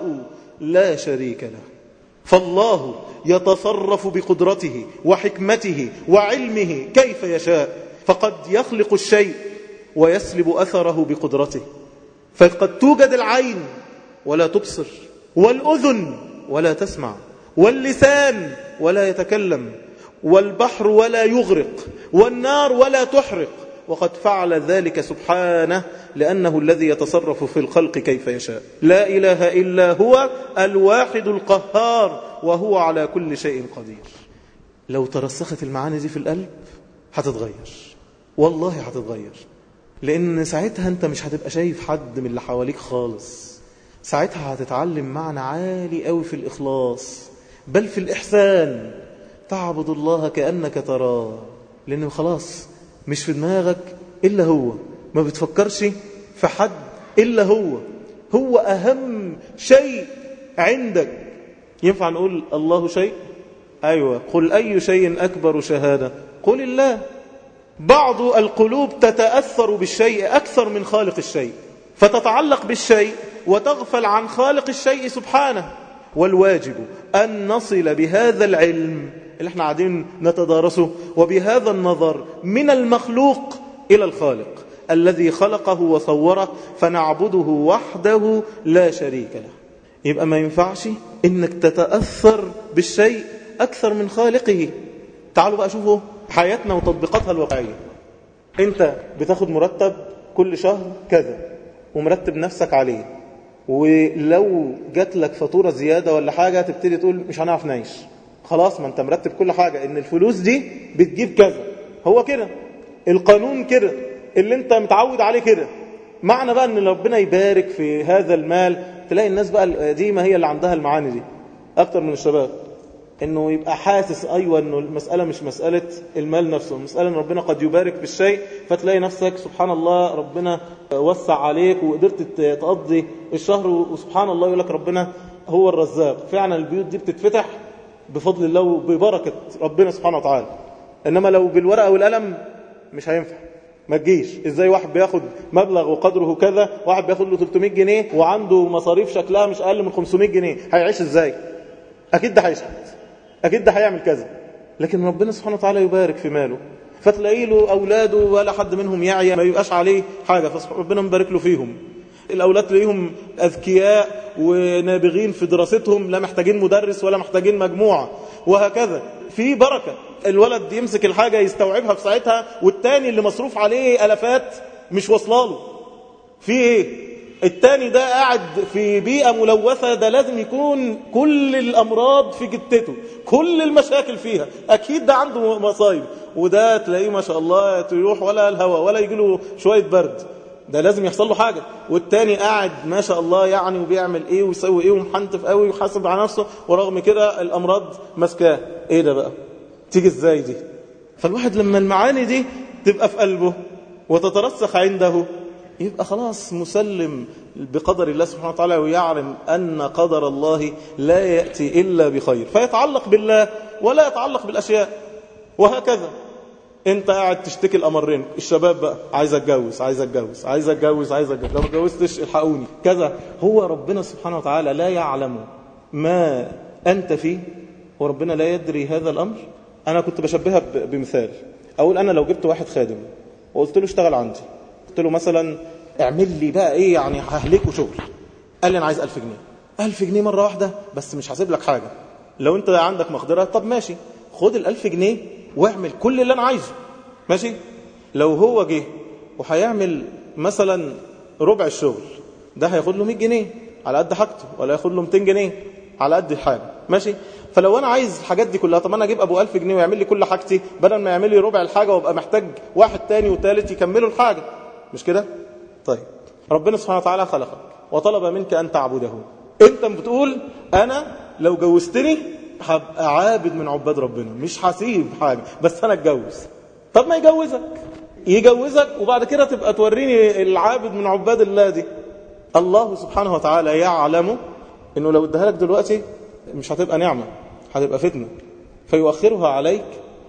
لا شريك له فالله يتصرف بقدرته وحكمته وعلمه كيف يشاء فقد يخلق الشيء ويسلب أثره بقدرته فقد توجد العين ولا تبصر والأذن ولا تسمع واللسان ولا يتكلم والبحر ولا يغرق والنار ولا تحرق وقد فعل ذلك سبحانه لأنه الذي يتصرف في الخلق كيف يشاء لا إله إلا هو الواحد القهار وهو على كل شيء قدير لو ترسخت المعاني دي في القلب هتتغير والله هتتغير لأن ساعتها أنت مش هتبقى شايف حد من اللي حواليك خالص ساعتها هتتعلم معنى عالي قوي في الإخلاص بل في الإحسان تعبد الله كأنك تراه لأنه خلاص مش في دماغك إلا هو ما بتفكرش في حد إلا هو هو أهم شيء عندك ينفع نقول الله شيء أيوة قل أي شيء أكبر شهادة قل الله بعض القلوب تتأثر بالشيء أكثر من خالق الشيء فتتعلق بالشيء وتغفل عن خالق الشيء سبحانه والواجب أن نصل بهذا العلم اللي احنا قاعدين نتدارسه وبهذا النظر من المخلوق إلى الخالق الذي خلقه وصوره فنعبده وحده لا شريك له يبقى ما ينفعش انك تتأثر بالشيء أكثر من خالقه تعالوا بقى شوفوا حياتنا وتطبيقاتها الواقعية انت بتاخد مرتب كل شهر كذا ومرتب نفسك عليه ولو جات لك فاتورة زيادة ولا حاجة تبتدي تقول مش هنعرف نعيش خلاص ما انت مرتب كل حاجة ان الفلوس دي بتجيب كذا هو كده القانون كده اللي انت متعود عليه كده معنى بقى ان ربنا يبارك في هذا المال تلاقي الناس بقى القديمة هي اللي عندها المعاني دي اكتر من الشباب انه يبقى حاسس ايوه انه المسألة مش مسألة المال نفسه المسألة ان ربنا قد يبارك في الشيء فتلاقي نفسك سبحان الله ربنا وسع عليك وقدرت تقضي الشهر وسبحان الله يقول لك ربنا هو الرزاق فعلا البيوت دي بتتفتح بفضل الله وببركة ربنا سبحانه وتعالى انما لو بالورقة والقلم مش هينفع ما تجيش ازاي واحد بياخد مبلغ وقدره كذا واحد بياخد له 300 جنيه وعنده مصاريف شكلها مش اقل من 500 جنيه هيعيش ازاي اكيد ده هيشحت اكيد ده هيعمل كذا لكن ربنا سبحانه وتعالى يبارك في ماله فتلاقي له اولاده ولا حد منهم يعيا ما يبقاش عليه حاجه فربنا مبارك له فيهم الاولاد تلاقيهم اذكياء ونابغين في دراستهم لا محتاجين مدرس ولا محتاجين مجموعه وهكذا في بركه الولد يمسك الحاجه يستوعبها في ساعتها والتاني اللي مصروف عليه الافات مش واصلاله في ايه التاني ده قاعد في بيئة ملوثة ده لازم يكون كل الأمراض في جتته كل المشاكل فيها أكيد ده عنده مصايب وده تلاقيه ما شاء الله تروح ولا الهواء ولا يجي له شوية برد ده لازم يحصل له حاجة والتاني قاعد ما شاء الله يعني وبيعمل ايه ويسوي ايه ومحنتف قوي ويحاسب على نفسه ورغم كده الأمراض مسكاه ايه ده بقى تيجي ازاي دي فالواحد لما المعاني دي تبقى في قلبه وتترسخ عنده يبقى خلاص مسلم بقدر الله سبحانه وتعالى ويعلم أن قدر الله لا يأتي إلا بخير فيتعلق بالله ولا يتعلق بالأشياء وهكذا انت قاعد تشتكي الامرين الشباب بقى عايز اتجوز عايز اتجوز عايز اتجوز عايز اتجوز لو ما اتجوزتش الحقوني كذا هو ربنا سبحانه وتعالى لا يعلم ما انت فيه وربنا لا يدري هذا الامر انا كنت بشبهها بمثال اقول انا لو جبت واحد خادم وقلت له اشتغل عندي قلت له مثلا اعمل لي بقى ايه يعني ههلكه شغل قال لي انا عايز ألف جنيه ألف جنيه مرة واحدة بس مش هسيب لك حاجة لو انت عندك مقدرة طب ماشي خد الألف جنيه واعمل كل اللي انا عايزه ماشي لو هو جه وهيعمل مثلا ربع الشغل ده هياخد له 100 جنيه على قد حاجته ولا ياخد له 200 جنيه على قد الحاجة ماشي فلو انا عايز الحاجات دي كلها طب انا اجيب ابو 1000 جنيه ويعمل لي كل حاجتي بدل ما يعمل لي ربع الحاجة وابقى محتاج واحد تاني وتالت يكملوا الحاجة مش كده طيب ربنا سبحانه وتعالى خلقك وطلب منك أن تعبده انت بتقول أنا لو جوزتني هبقى عابد من عباد ربنا مش هسيب حاجة بس أنا اتجوز طب ما يجوزك يجوزك وبعد كده تبقى توريني العابد من عباد الله دي الله سبحانه وتعالى يعلم انه لو اداها لك دلوقتي مش هتبقى نعمة هتبقى فتنة فيؤخرها عليك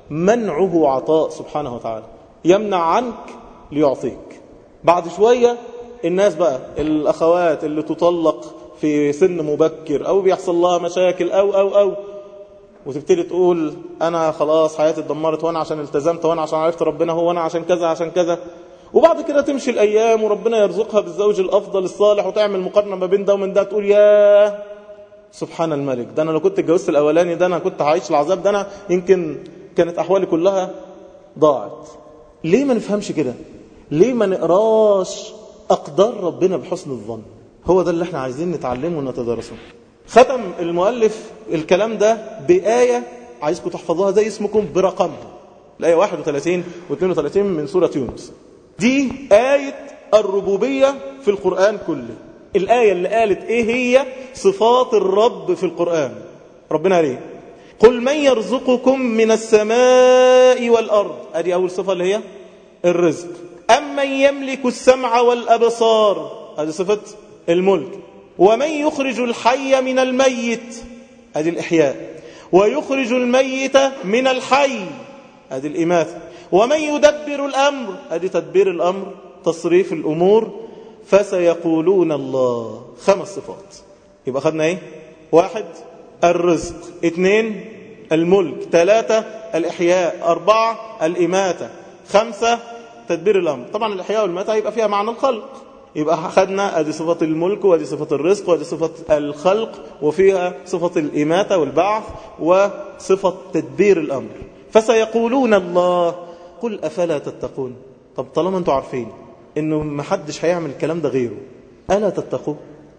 منعه عطاء سبحانه وتعالى يمنع عنك ليعطيك بعد شوية الناس بقى الأخوات اللي تطلق في سن مبكر أو بيحصل لها مشاكل أو أو أو وتبتدي تقول أنا خلاص حياتي اتدمرت وأنا عشان التزمت وأنا عشان عرفت ربنا هو أنا عشان كذا عشان كذا وبعد كده تمشي الأيام وربنا يرزقها بالزوج الأفضل الصالح وتعمل مقارنة ما بين ده ومن ده تقول يا سبحان الملك ده أنا لو كنت اتجوزت الأولاني ده أنا كنت هعيش العذاب ده أنا يمكن كانت أحوالي كلها ضاعت ليه ما نفهمش كده ليه ما نقراش أقدار ربنا بحسن الظن هو ده اللي احنا عايزين نتعلمه ونتدرسه ختم المؤلف الكلام ده بآية عايزكم تحفظوها زي اسمكم برقمها الآية 31 و32 من سورة يونس دي آية الربوبية في القرآن كله الآية اللي قالت إيه هي صفات الرب في القرآن ربنا ليه قل من يرزقكم من السماء والأرض أدي أول صفة اللي هي الرزق أمن يملك السمع والأبصار هذه صفة الملك ومن يخرج الحي من الميت هذه الإحياء ويخرج الميت من الحي هذه الإماثة ومن يدبر الأمر هذه تدبير الأمر تصريف الأمور فسيقولون الله خمس صفات يبقى خدنا ايه واحد الرزق اثنين الملك ثلاثة الإحياء أربعة الإماتة خمسة تدبير الأمر طبعا الإحياء والإماتة يبقى فيها معنى الخلق يبقى خدنا ادي صفة الملك وادي صفة الرزق وادي صفة الخلق وفيها صفة الإماتة والبعث وصفة تدبير الأمر فسيقولون الله قل أفلا تتقون طب طالما انتوا عارفين انه ما حدش هيعمل الكلام ده غيره ألا تتقوا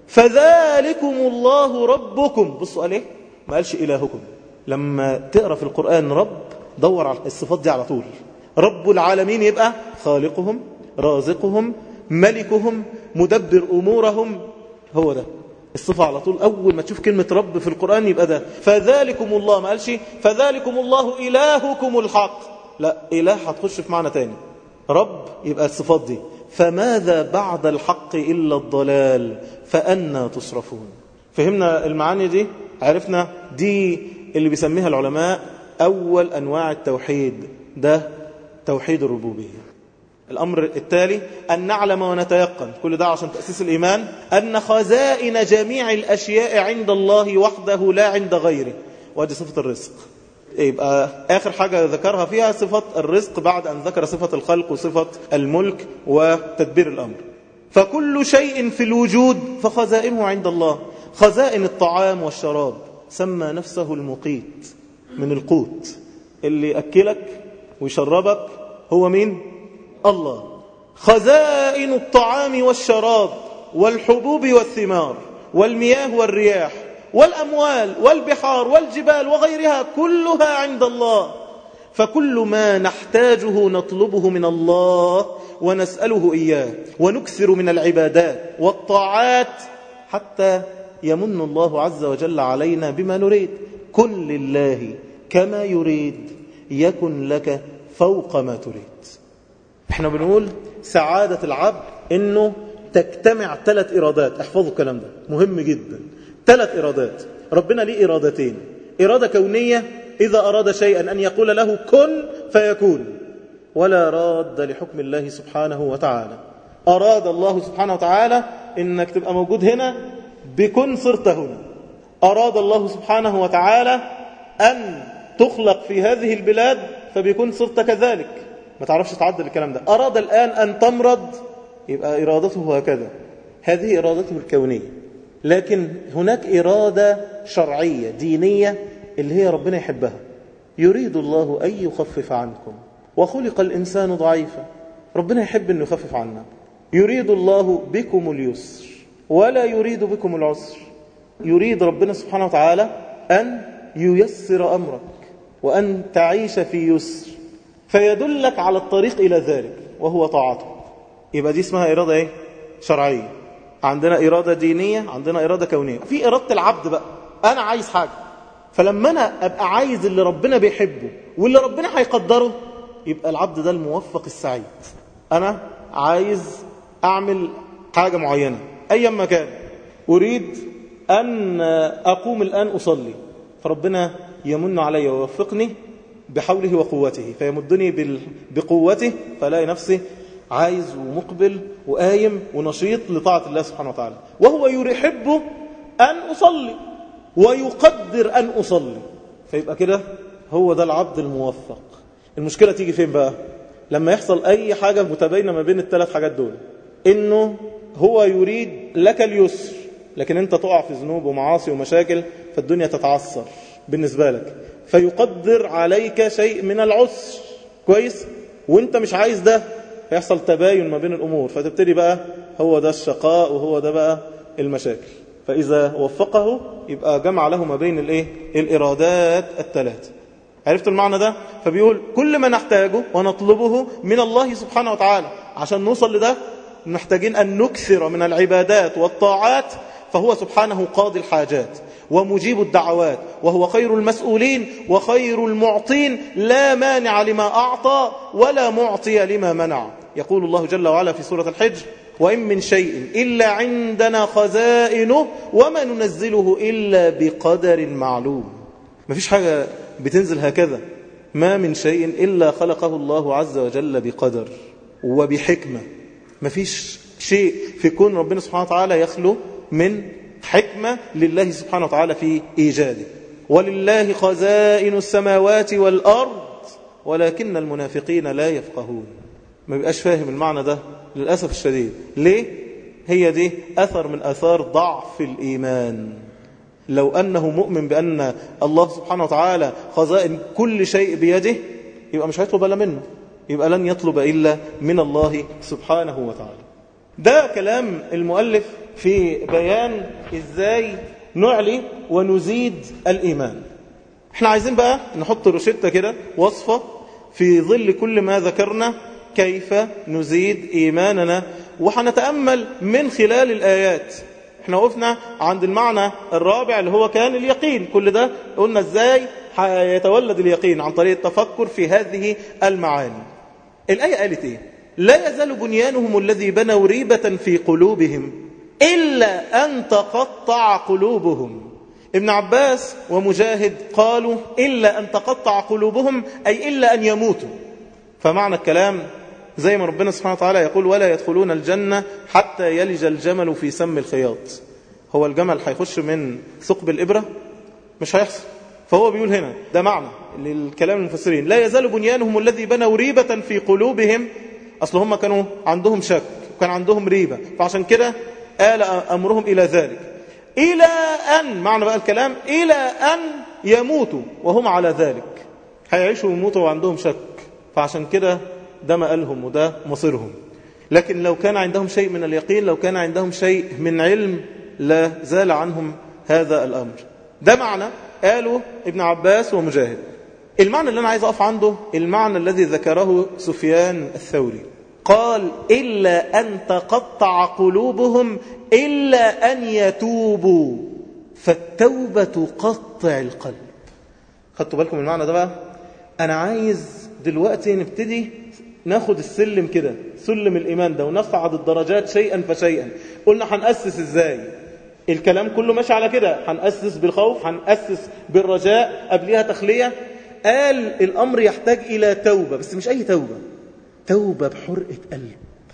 فذلكم الله ربكم بصوا قال ايه ما قالش إلهكم لما تقرأ في القرآن رب دور على الصفات دي على طول رب العالمين يبقى خالقهم رازقهم ملكهم مدبر أمورهم هو ده الصفة على طول أول ما تشوف كلمة رب في القرآن يبقى ده فذلكم الله ما قالش فذلكم الله إلهكم الحق لا إله هتخش في معنى تاني رب يبقى الصفات دي فماذا بعد الحق إلا الضلال فأنا تصرفون فهمنا المعاني دي عرفنا دي اللي بيسميها العلماء أول أنواع التوحيد ده توحيد الربوبية الأمر التالي أن نعلم ونتيقن كل ده عشان تأسيس الإيمان أن خزائن جميع الأشياء عند الله وحده لا عند غيره وهذه صفة الرزق يبقى آخر حاجة ذكرها فيها صفة الرزق بعد أن ذكر صفة الخلق وصفة الملك وتدبير الأمر فكل شيء في الوجود فخزائنه عند الله خزائن الطعام والشراب سمى نفسه المقيت من القوت اللي أكلك ويشربك هو مين؟ الله خزائن الطعام والشراب والحبوب والثمار والمياه والرياح والأموال والبحار والجبال وغيرها كلها عند الله فكل ما نحتاجه نطلبه من الله ونسأله إياه ونكثر من العبادات والطاعات حتى يمن الله عز وجل علينا بما نريد كن لله كما يريد يكن لك فوق ما تريد احنا بنقول سعادة العبد انه تجتمع ثلاث ارادات احفظوا الكلام ده مهم جدا ثلاث ارادات ربنا ليه ارادتين ارادة كونية اذا اراد شيئا ان يقول له كن فيكون ولا راد لحكم الله سبحانه وتعالى اراد الله سبحانه وتعالى انك تبقى موجود هنا بكن صرت هنا اراد الله سبحانه وتعالى ان تخلق في هذه البلاد فبيكون صرت كذلك ما تعرفش تعدل الكلام ده أراد الآن أن تمرض يبقى إرادته هكذا هذه إرادته الكونية لكن هناك إرادة شرعية دينية اللي هي ربنا يحبها يريد الله أن يخفف عنكم وخلق الإنسان ضعيفا ربنا يحب أن يخفف عنا يريد الله بكم اليسر ولا يريد بكم العسر يريد ربنا سبحانه وتعالى أن ييسر أمرك وأن تعيش في يسر فيدلك على الطريق إلى ذلك وهو طاعته يبقى دي اسمها إرادة إيه؟ شرعية عندنا إرادة دينية عندنا إرادة كونية في إرادة العبد بقى أنا عايز حاجة فلما أنا أبقى عايز اللي ربنا بيحبه واللي ربنا هيقدره يبقى العبد ده الموفق السعيد أنا عايز أعمل حاجة معينة أيا ما كان أريد أن أقوم الآن أصلي فربنا يمن علي ويوفقني بحوله وقوته فيمدني بقوته فلاقي نفسي عايز ومقبل وقايم ونشيط لطاعة الله سبحانه وتعالى وهو يحب أن أصلي ويقدر أن أصلي فيبقى كده هو ده العبد الموفق المشكلة تيجي فين بقى لما يحصل أي حاجة متباينة ما بين الثلاث حاجات دول إنه هو يريد لك اليسر لكن أنت تقع في ذنوب ومعاصي ومشاكل فالدنيا تتعثر بالنسبة لك فيقدر عليك شيء من العسر كويس وانت مش عايز ده فيحصل تباين ما بين الأمور فتبتدي بقى هو ده الشقاء وهو ده بقى المشاكل فإذا وفقه يبقى جمع له ما بين الايه الإرادات الثلاث عرفت المعنى ده فبيقول كل ما نحتاجه ونطلبه من الله سبحانه وتعالى عشان نوصل لده محتاجين أن نكثر من العبادات والطاعات فهو سبحانه قاضي الحاجات ومجيب الدعوات وهو خير المسؤولين وخير المعطين لا مانع لما أعطى ولا معطي لما منع يقول الله جل وعلا في سورة الحج وإن من شيء إلا عندنا خزائنه وما ننزله إلا بقدر معلوم ما فيش حاجة بتنزل هكذا ما من شيء إلا خلقه الله عز وجل بقدر وبحكمة ما فيش شيء في كون ربنا سبحانه وتعالى يخلو من حكمة لله سبحانه وتعالى في إيجاده ولله خزائن السماوات والأرض ولكن المنافقين لا يفقهون ما بيبقاش فاهم المعنى ده للأسف الشديد ليه؟ هي دي أثر من أثار ضعف الإيمان لو أنه مؤمن بأن الله سبحانه وتعالى خزائن كل شيء بيده يبقى مش هيطلب إلا منه يبقى لن يطلب إلا من الله سبحانه وتعالى ده كلام المؤلف في بيان إزاي نعلي ونزيد الإيمان احنا عايزين بقى نحط روشتة كده وصفة في ظل كل ما ذكرنا كيف نزيد إيماننا وحنتأمل من خلال الآيات احنا وقفنا عند المعنى الرابع اللي هو كان اليقين كل ده قلنا ازاي يتولد اليقين عن طريق التفكر في هذه المعاني الآية قالت ايه لا يزال بنيانهم الذي بنوا ريبة في قلوبهم إلا أن تقطع قلوبهم ابن عباس ومجاهد قالوا إلا أن تقطع قلوبهم أي إلا أن يموتوا فمعنى الكلام زي ما ربنا سبحانه وتعالى يقول ولا يدخلون الجنة حتى يلج الجمل في سم الخياط هو الجمل هيخش من ثقب الإبرة مش هيحصل فهو بيقول هنا ده معنى للكلام المفسرين لا يزال بنيانهم الذي بنوا ريبة في قلوبهم أصل هم كانوا عندهم شك وكان عندهم ريبة فعشان كده آل أمرهم إلى ذلك إلى أن معنى بقى الكلام إلى أن يموتوا وهم على ذلك هيعيشوا ويموتوا وعندهم شك فعشان كده ده مقالهم وده مصيرهم لكن لو كان عندهم شيء من اليقين لو كان عندهم شيء من علم لا زال عنهم هذا الأمر ده معنى قالوا ابن عباس ومجاهد المعنى اللي أنا عايز أقف عنده المعنى الذي ذكره سفيان الثوري قال إلا أن تقطع قلوبهم إلا أن يتوبوا فالتوبة تقطع القلب خدتوا بالكم المعنى ده بقى أنا عايز دلوقتي نبتدي ناخد السلم كده سلم الإيمان ده ونصعد الدرجات شيئا فشيئا قلنا هنأسس إزاي الكلام كله ماشي على كده هنأسس بالخوف هنأسس بالرجاء قبلها تخلية قال الأمر يحتاج إلى توبة بس مش أي توبة توبة بحرقة قلب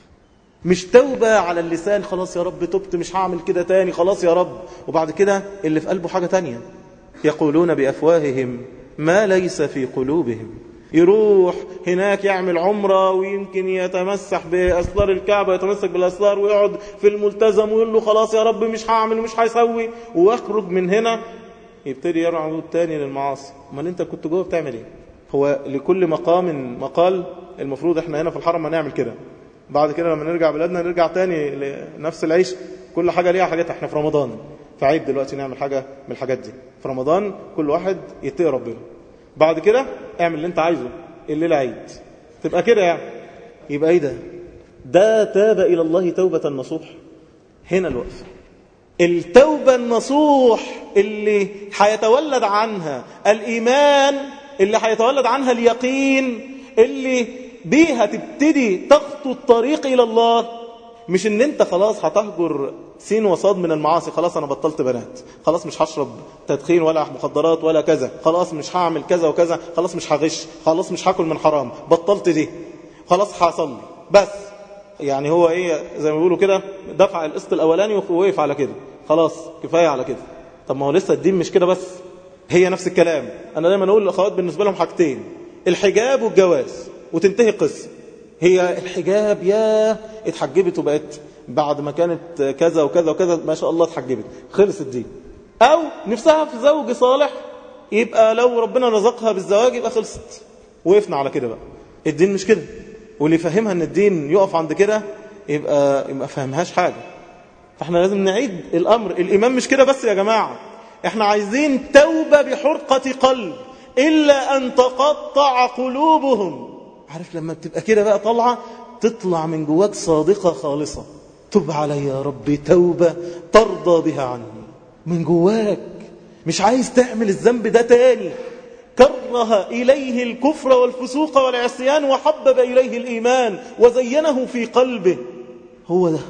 مش توبة على اللسان خلاص يا رب تبت مش هعمل كده تاني خلاص يا رب وبعد كده اللي في قلبه حاجة تانية يقولون بأفواههم ما ليس في قلوبهم يروح هناك يعمل عمرة ويمكن يتمسح بأسطار الكعبة يتمسك بالأسطار ويقعد في الملتزم ويقول له خلاص يا رب مش هعمل ومش هيسوي ويخرج من هنا يبتدي يرعى عود تاني للمعاصي امال انت كنت جوه بتعمل ايه هو لكل مقام مقال المفروض احنا هنا في الحرم هنعمل كده بعد كده لما نرجع بلادنا نرجع تاني لنفس العيش كل حاجة ليها حاجات احنا في رمضان فعيب دلوقتي نعمل حاجة من الحاجات دي في رمضان كل واحد يتقي ربنا بعد كده اعمل اللي انت عايزه الليلة عيد تبقى كده يعني يبقى ايه ده ده تاب إلى الله توبة نصوح هنا الوقف التوبة النصوح اللي هيتولد عنها الإيمان اللي هيتولد عنها اليقين اللي بيها تبتدي تخطو الطريق إلى الله مش ان انت خلاص هتهجر سين وصاد من المعاصي خلاص انا بطلت بنات خلاص مش هشرب تدخين ولا مخدرات ولا كذا خلاص مش هعمل كذا وكذا خلاص مش هغش خلاص مش هاكل من حرام بطلت دي خلاص هصلي بس يعني هو ايه زي ما بيقولوا كده دفع القسط الاولاني ووقف على كده خلاص كفايه على كده طب ما هو لسه الدين مش كده بس هي نفس الكلام انا دايما اقول للاخوات بالنسبه لهم حاجتين الحجاب والجواز وتنتهي القصه هي الحجاب يا اتحجبت وبقت بعد ما كانت كذا وكذا وكذا ما شاء الله اتحجبت خلص الدين او نفسها في زوج صالح يبقى لو ربنا رزقها بالزواج يبقى خلصت وقفنا على كده بقى الدين مش كده واللي فهمها ان الدين يقف عند كده يبقى يبقى فهمهاش حاجه فاحنا لازم نعيد الامر الايمان مش كده بس يا جماعه احنا عايزين توبه بحرقه قلب الا ان تقطع قلوبهم عارف لما بتبقى كده بقى طالعه تطلع من جواك صادقه خالصه تب علي يا ربي توبه ترضى بها عني من جواك مش عايز تعمل الذنب ده تاني كره إليه الكفر والفسوق والعصيان وحبب إليه الإيمان وزينه في قلبه هو ده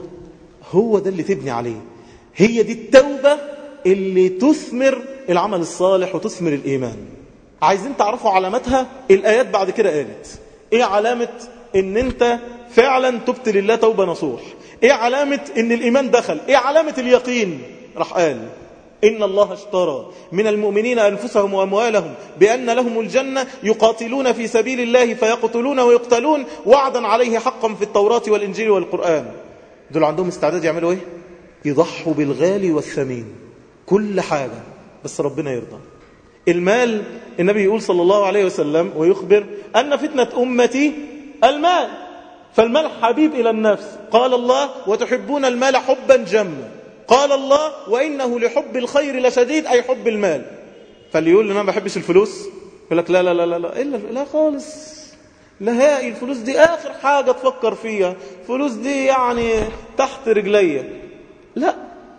هو ده اللي تبني عليه هي دي التوبة اللي تثمر العمل الصالح وتثمر الإيمان عايزين تعرفوا علاماتها الآيات بعد كده قالت إيه علامة إن أنت فعلا تبت لله توبة نصوح إيه علامة إن الإيمان دخل إيه علامة اليقين راح قال إن الله اشترى من المؤمنين أنفسهم وأموالهم بأن لهم الجنة يقاتلون في سبيل الله فيقتلون ويقتلون وعدا عليه حقا في التوراة والإنجيل والقرآن دول عندهم استعداد يعملوا إيه؟ يضحوا بالغالي والثمين كل حاجة بس ربنا يرضى المال النبي يقول صلى الله عليه وسلم ويخبر أن فتنة أمتي المال فالمال حبيب إلى النفس قال الله وتحبون المال حبا جما قال الله وإنه لحب الخير لشديد أي حب المال فاللي يقول أنا ما بحبش الفلوس يقول لك لا لا لا لا لا, إلا لا خالص نهائي الفلوس دي آخر حاجة تفكر فيها فلوس دي يعني تحت رجلية لا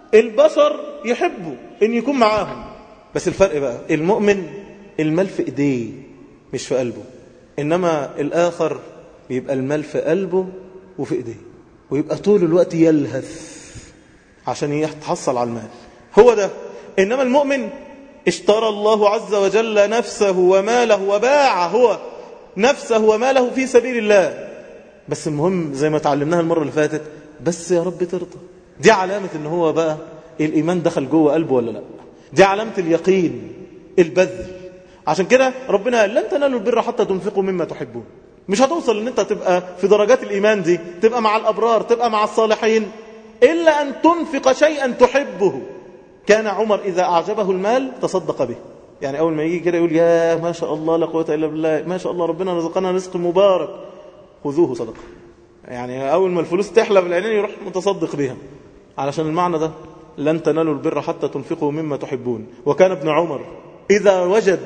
البشر يحبوا ان يكون معاهم بس الفرق بقى المؤمن المال في ايديه مش في قلبه انما الاخر بيبقى المال في قلبه وفي ايديه ويبقى طول الوقت يلهث عشان يتحصل على المال هو ده انما المؤمن اشترى الله عز وجل نفسه وماله وباع هو نفسه وماله في سبيل الله بس المهم زي ما تعلمناها المرة اللي فاتت بس يا رب ترضى دي علامة ان هو بقى الايمان دخل جوه قلبه ولا لا دي علامة اليقين البذل عشان كده ربنا قال لن تنالوا البر حتى تنفقوا مما تحبون مش هتوصل ان انت تبقى في درجات الايمان دي تبقى مع الابرار تبقى مع الصالحين الا ان تنفق شيئا تحبه كان عمر اذا اعجبه المال تصدق به يعني اول ما يجي كده يقول يا ما شاء الله لا قوه الا بالله ما شاء الله ربنا رزقنا رزق مبارك خذوه صدقه يعني اول ما الفلوس تحلى في العينين يروح متصدق بها علشان المعنى ده لن تنالوا البر حتى تنفقوا مما تحبون وكان ابن عمر إذا وجد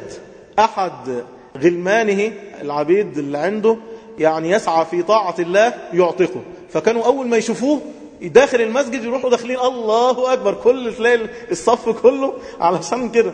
أحد غلمانه العبيد اللي عنده يعني يسعى في طاعة الله يعتقه فكانوا أول ما يشوفوه داخل المسجد يروحوا داخلين الله أكبر كل تلاقي الصف كله علشان كده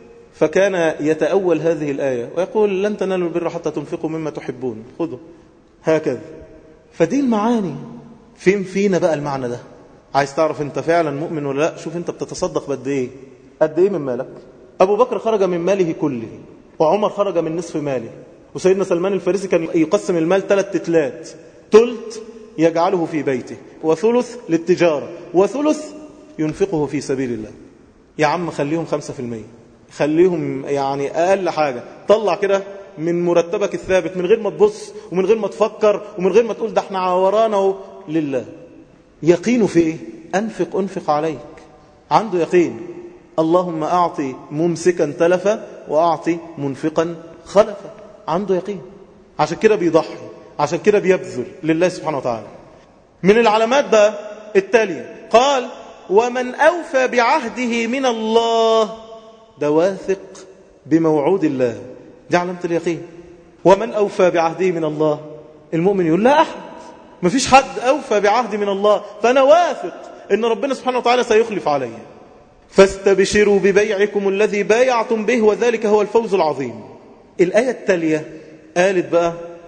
فكان يتأول هذه الآية ويقول لن تنالوا البر حتى تنفقوا مما تحبون خذوا هكذا فدي المعاني فين فينا بقى المعنى ده عايز تعرف انت فعلا مؤمن ولا لا شوف انت بتتصدق بقد ايه قد ايه من مالك ابو بكر خرج من ماله كله وعمر خرج من نصف ماله وسيدنا سلمان الفارسي كان يقسم المال ثلاث تتلات ثلث يجعله في بيته وثلث للتجارة وثلث ينفقه في سبيل الله يا عم خليهم خمسة في المية خليهم يعني أقل حاجة طلع كده من مرتبك الثابت من غير ما تبص ومن غير ما تفكر ومن غير ما تقول ده احنا ورانا لله يقينه في ايه انفق انفق عليك عنده يقين اللهم اعطي ممسكا تلفا واعطي منفقا خلفا عنده يقين عشان كده بيضحي عشان كده بيبذل لله سبحانه وتعالى من العلامات بقى التالية قال ومن أوفى بعهده من الله ده واثق بموعود الله دي علامة اليقين ومن أوفى بعهده من الله المؤمن يقول لا أحد ما فيش حد أوفى بعهد من الله فأنا واثق إن ربنا سبحانه وتعالى سيخلف علي فاستبشروا ببيعكم الذي بايعتم به وذلك هو الفوز العظيم الآية التالية قالت بقى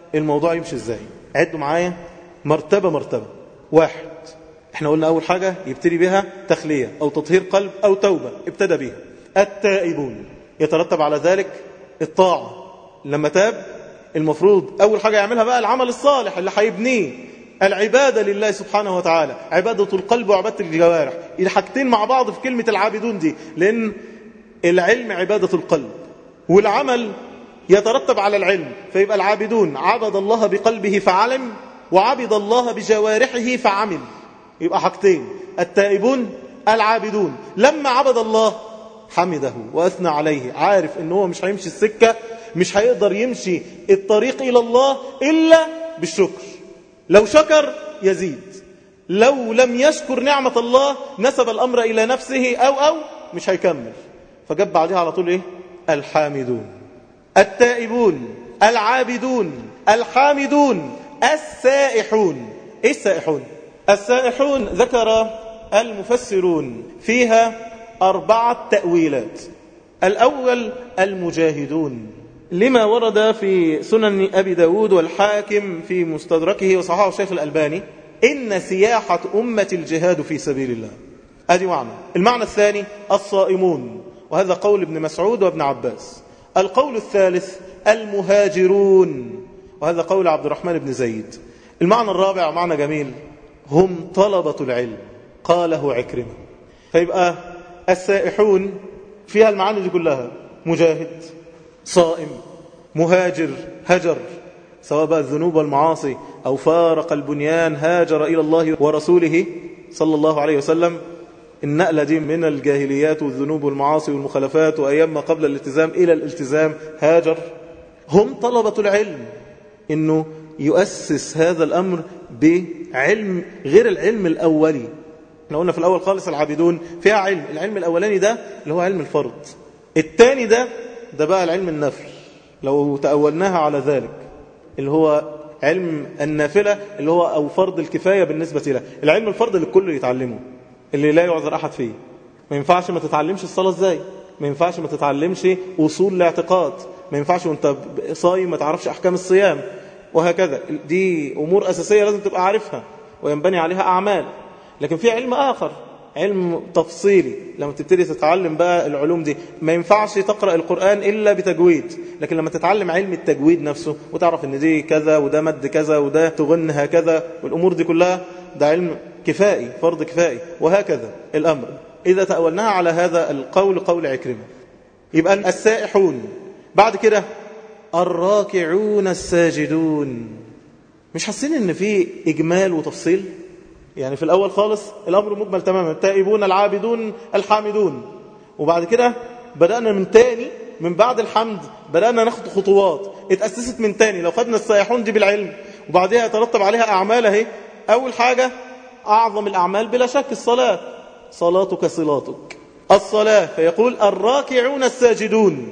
الموضوع يمشي ازاي عدوا معايا مرتبة مرتبة واحد احنا قلنا اول حاجة يبتدي بها تخلية او تطهير قلب او توبة ابتدى بها التائبون يترتب على ذلك الطاعة لما تاب المفروض اول حاجة يعملها بقى العمل الصالح اللي هيبنيه العبادة لله سبحانه وتعالى عبادة القلب وعبادة الجوارح الحاجتين مع بعض في كلمة العابدون دي لأن العلم عبادة القلب والعمل يترتب على العلم فيبقى العابدون عبد الله بقلبه فعلم وعبد الله بجوارحه فعمل يبقى حاجتين التائبون العابدون لما عبد الله حمده وأثنى عليه عارف ان هو مش هيمشي السكة مش هيقدر يمشي الطريق إلى الله إلا بالشكر لو شكر يزيد لو لم يشكر نعمة الله نسب الأمر إلى نفسه أو أو مش هيكمل فجاب بعدها على طول إيه الحامدون التائبون العابدون الحامدون السائحون إيه السائحون السائحون ذكر المفسرون فيها أربعة تأويلات الأول المجاهدون لما ورد في سنن أبي داود والحاكم في مستدركه وصححه الشيخ الألباني إن سياحة أمة الجهاد في سبيل الله هذه معنى المعنى الثاني الصائمون وهذا قول ابن مسعود وابن عباس القول الثالث المهاجرون وهذا قول عبد الرحمن بن زيد المعنى الرابع معنى جميل هم طلبة العلم قاله عكرمة فيبقى السائحون فيها المعاني دي كلها مجاهد صائم مهاجر هجر سواء بقى الذنوب والمعاصي أو فارق البنيان هاجر إلى الله ورسوله صلى الله عليه وسلم النقلة دي من الجاهليات والذنوب والمعاصي والمخالفات وأيام ما قبل الالتزام إلى الالتزام هاجر هم طلبة العلم إنه يؤسس هذا الأمر بعلم غير العلم الأولي احنا قلنا في الأول خالص العابدون فيها علم العلم الأولاني ده اللي هو علم الفرض الثاني ده ده بقى العلم النفل لو تأولناها على ذلك اللي هو علم النافلة اللي هو أو فرض الكفاية بالنسبة له العلم الفرض اللي الكل يتعلمه اللي لا يعذر أحد فيه ما ينفعش ما تتعلمش الصلاة ازاي ما ينفعش ما تتعلمش أصول الاعتقاد ما ينفعش وانت صايم ما تعرفش أحكام الصيام وهكذا دي أمور أساسية لازم تبقى عارفها وينبني عليها أعمال لكن في علم آخر علم تفصيلي لما تبتدي تتعلم بقى العلوم دي ما ينفعش تقرأ القرآن إلا بتجويد لكن لما تتعلم علم التجويد نفسه وتعرف ان دي كذا وده مد كذا وده تغن هكذا والأمور دي كلها ده علم كفائي فرض كفائي وهكذا الأمر إذا تأولناها على هذا القول قول عكرمة يبقى السائحون بعد كده الراكعون الساجدون مش حاسين ان في إجمال وتفصيل يعني في الأول خالص الأمر مجمل تماما التائبون العابدون الحامدون وبعد كده بدأنا من تاني من بعد الحمد بدأنا ناخد خطوات اتأسست من تاني لو خدنا السائحون دي بالعلم وبعدها يترتب عليها أعمال اهي أول حاجة أعظم الأعمال بلا شك الصلاة صلاتك صلاتك الصلاة فيقول الراكعون الساجدون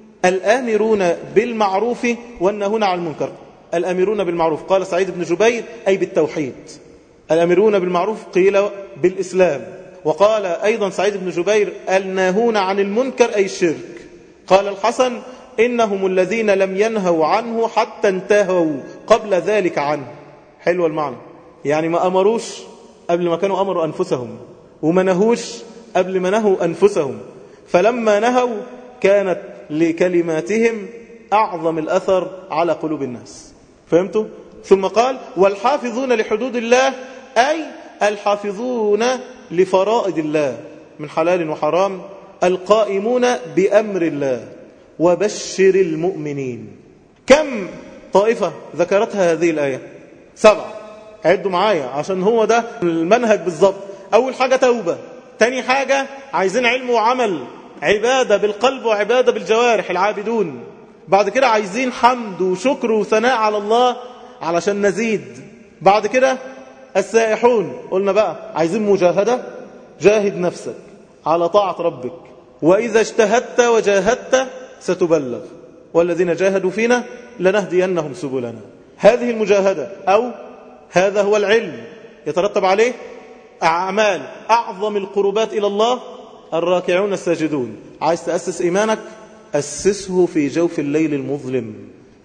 الآمرون بالمعروف والنهون عن المنكر الآمرون بالمعروف قال سعيد بن جبير أي بالتوحيد الأمرون بالمعروف قيل بالإسلام وقال أيضا سعيد بن جبير الناهون عن المنكر أي الشرك قال الحسن إنهم الذين لم ينهوا عنه حتى انتهوا قبل ذلك عنه حلو المعنى يعني ما أمروش قبل ما كانوا أمروا أنفسهم وما نهوش قبل ما نهوا أنفسهم فلما نهوا كانت لكلماتهم أعظم الأثر على قلوب الناس فهمتوا؟ ثم قال والحافظون لحدود الله أي الحافظون لفرائض الله من حلال وحرام القائمون بأمر الله وبشر المؤمنين كم طائفة ذكرتها هذه الآية سبعة عدوا معايا عشان هو ده المنهج بالضبط أول حاجة توبة تاني حاجة عايزين علم وعمل عبادة بالقلب وعبادة بالجوارح العابدون بعد كده عايزين حمد وشكر وثناء على الله علشان نزيد بعد كده السائحون قلنا بقى عايزين مجاهدة جاهد نفسك على طاعة ربك وإذا اجتهدت وجاهدت ستبلغ والذين جاهدوا فينا لنهدينهم سبلنا هذه المجاهدة أو هذا هو العلم يترتب عليه أعمال أعظم القربات إلى الله الراكعون الساجدون عايز تأسس إيمانك أسسه في جوف الليل المظلم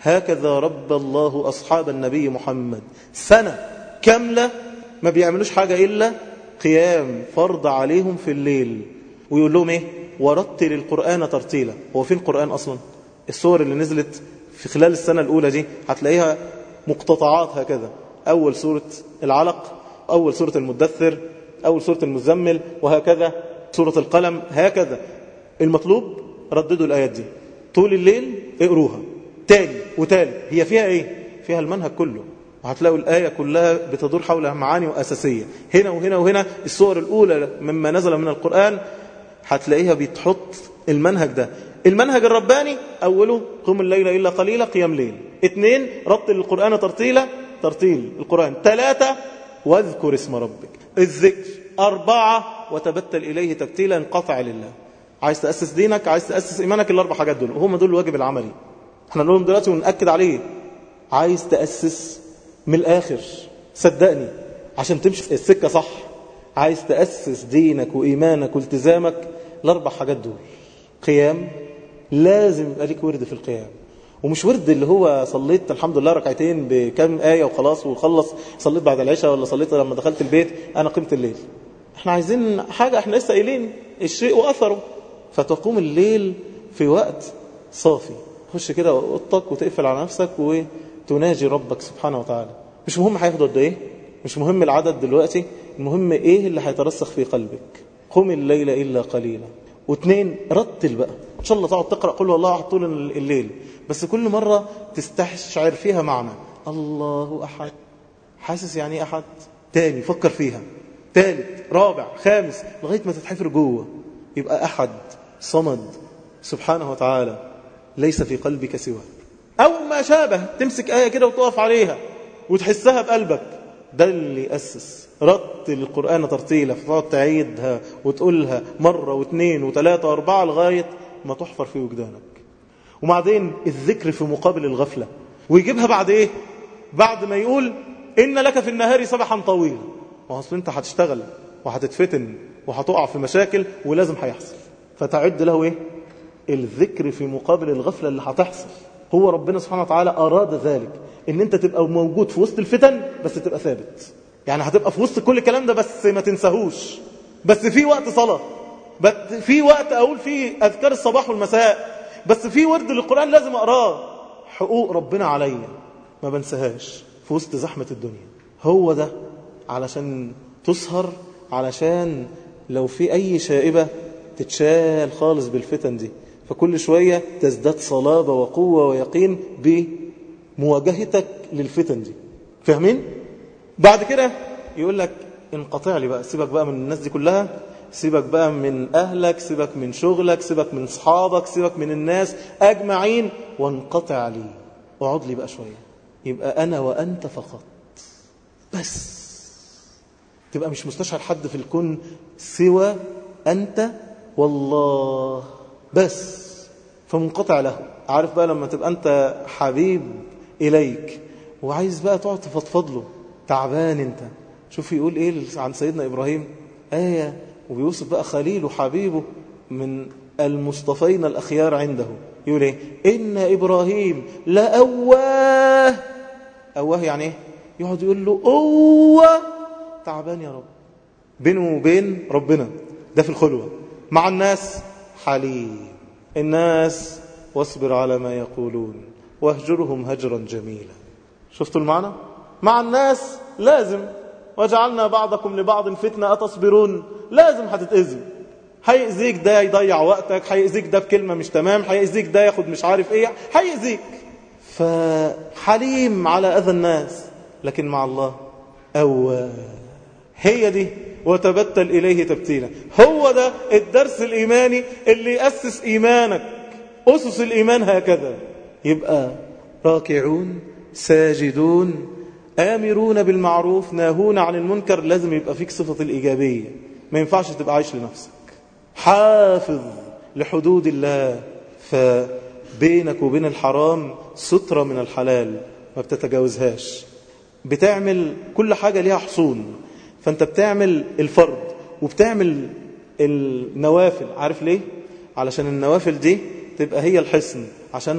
هكذا رب الله أصحاب النبي محمد سنة كاملة ما بيعملوش حاجة إلا قيام فرض عليهم في الليل ويقول لهم إيه ورتل القرآن ترتيلا هو فين القرآن أصلا الصور اللي نزلت في خلال السنة الأولى دي هتلاقيها مقتطعات هكذا أول سورة العلق أول سورة المدثر أول سورة المزمل وهكذا سورة القلم هكذا المطلوب رددوا الآيات دي طول الليل اقروها تاني وتالت هي فيها ايه فيها المنهج كله وهتلاقوا الآية كلها بتدور حول معاني وأساسية هنا وهنا وهنا الصور الأولى مما نزل من القرآن هتلاقيها بتحط المنهج ده المنهج الرباني أوله قم الليل إلا قليلا قيام ليل اثنين رتل القرآن ترتيلا ترتيل القرآن ثلاثة واذكر اسم ربك الذكر أربعة وتبتل إليه تبتيلا انقطع لله عايز تأسس دينك عايز تأسس إيمانك الأربع حاجات دول وهم دول الواجب العملي احنا نقول لهم دلوقتي ونأكد عليه عايز تأسس من الآخر صدقني عشان تمشي السكة صح عايز تأسس دينك وإيمانك والتزامك الأربع حاجات دول قيام لازم يبقى ليك ورد في القيام ومش ورد اللي هو صليت الحمد لله ركعتين بكام آية وخلاص وخلص صليت بعد العشاء ولا صليت لما دخلت البيت أنا قمت الليل احنا عايزين حاجة احنا لسه قايلين الشيء وأثره فتقوم الليل في وقت صافي تخش كده اوضتك وتقفل على نفسك وتناجي ربك سبحانه وتعالى مش مهم هياخدوا قد ايه مش مهم العدد دلوقتي المهم ايه اللي هيترسخ في قلبك قم الليل الا قليلا واثنين رتل بقى ان شاء الله تقعد تقرا قل والله طول الليل بس كل مره تستشعر فيها معنى الله احد حاسس يعني ايه احد تاني فكر فيها ثالث رابع خامس لغايه ما تتحفر جوه يبقى احد صمد سبحانه وتعالى ليس في قلبك سواه أو ما شابه تمسك آية كده وتقف عليها وتحسها بقلبك ده اللي أسس رتل القرآن ترتيلا فتقعد تعيدها وتقولها مرة واثنين وثلاثة واربعة لغاية ما تحفر في وجدانك وبعدين الذكر في مقابل الغفلة ويجيبها بعد ايه بعد ما يقول إن لك في النهار سبحا طويلا ما اصل انت هتشتغل وهتتفتن وهتقع في مشاكل ولازم هيحصل فتعد له ايه الذكر في مقابل الغفلة اللي هتحصل هو ربنا سبحانه وتعالى أراد ذلك ان انت تبقى موجود في وسط الفتن بس تبقى ثابت يعني هتبقى في وسط كل الكلام ده بس ما تنساهوش بس في وقت صلاة بس في وقت أقول فيه أذكار الصباح والمساء بس في ورد للقرآن لازم أقراه حقوق ربنا عليا ما بنساهاش في وسط زحمة الدنيا هو ده علشان تسهر علشان لو في أي شائبة تتشال خالص بالفتن دي فكل شوية تزداد صلابة وقوة ويقين بمواجهتك للفتن دي فاهمين؟ بعد كده يقول لك انقطع لي بقى سيبك بقى من الناس دي كلها سيبك بقى من أهلك سيبك من شغلك سيبك من أصحابك سيبك من الناس أجمعين وانقطع لي اقعد لي بقى شوية يبقى أنا وأنت فقط بس تبقى مش مستشعر حد في الكون سوى أنت والله بس فمنقطع له عارف بقى لما تبقى أنت حبيب إليك وعايز بقى تقعد تفضفض له تعبان أنت شوف يقول إيه عن سيدنا إبراهيم آية وبيوصف بقى خليله حبيبه من المصطفين الأخيار عنده يقول إيه إن إبراهيم لأواه أواه يعني إيه يقعد يقول له أوه تعبان يا رب بينه وبين ربنا ده في الخلوة مع الناس حليم الناس واصبر على ما يقولون واهجرهم هجرا جميلا شفتوا المعنى مع الناس لازم وجعلنا بعضكم لبعض فتنة أتصبرون لازم هتتأذي هيأذيك ده يضيع وقتك هيأذيك ده بكلمة مش تمام هيأذيك ده ياخد مش عارف ايه هيأذيك فحليم على أذى الناس لكن مع الله أو هي دي وتبتل إليه تبتيلا هو ده الدرس الإيماني اللي يأسس إيمانك أسس الإيمان هكذا يبقى راكعون ساجدون آمرون بالمعروف ناهون عن المنكر لازم يبقى فيك صفة الإيجابية ما ينفعش تبقى عايش لنفسك حافظ لحدود الله فبينك وبين الحرام سترة من الحلال ما بتتجاوزهاش بتعمل كل حاجة ليها حصون فانت بتعمل الفرض وبتعمل النوافل عارف ليه علشان النوافل دي تبقى هي الحصن عشان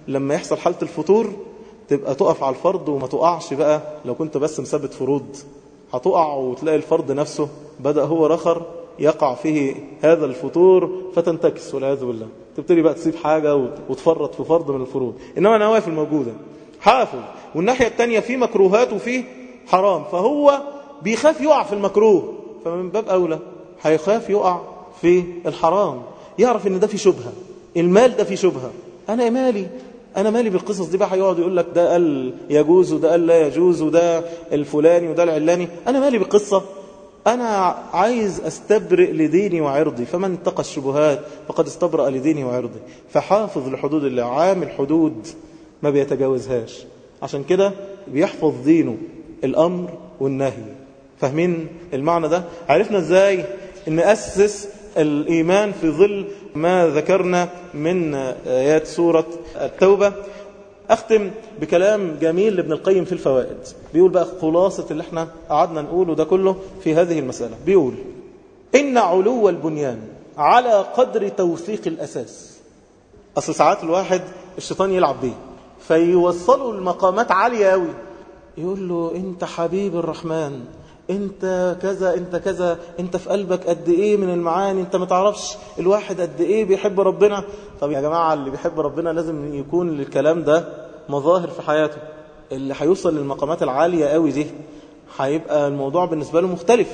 لما يحصل حالة الفطور تبقى تقف على الفرض وما تقعش بقى لو كنت بس مثبت فروض هتقع وتلاقي الفرض نفسه بدأ هو رخر يقع فيه هذا الفطور فتنتكس والعياذ بالله تبتدي بقى تسيب حاجة وتفرط في فرض من الفروض إنما نوافل موجودة حافظ والناحية التانية في مكروهات وفي حرام فهو بيخاف يقع في المكروه فمن باب أولى هيخاف يقع في الحرام يعرف ان ده في شبهة المال ده في شبهة انا مالي انا مالي بالقصص دي بقى هيقعد يقول لك ده قال يجوز وده قال لا يجوز وده الفلاني وده العلاني انا مالي بالقصة انا عايز استبرئ لديني وعرضي فمن اتقى الشبهات فقد استبرأ لديني وعرضي فحافظ لحدود الله عامل حدود ما بيتجاوزهاش عشان كده بيحفظ دينه الامر والنهي فاهمين المعنى ده عرفنا ازاي ان اسس الإيمان في ظل ما ذكرنا من آيات سورة التوبة أختم بكلام جميل لابن القيم في الفوائد بيقول بقى خلاصة اللي احنا قعدنا نقوله ده كله في هذه المسألة بيقول إن علو البنيان على قدر توثيق الأساس أصل ساعات الواحد الشيطان يلعب بيه فيوصلوا المقامات عالية أوي يقول له أنت حبيب الرحمن انت كذا انت كذا انت في قلبك قد ايه من المعاني انت ما تعرفش الواحد قد ايه بيحب ربنا طب يا جماعة اللي بيحب ربنا لازم يكون للكلام ده مظاهر في حياته اللي هيوصل للمقامات العالية قوي دي هيبقى الموضوع بالنسبة له مختلف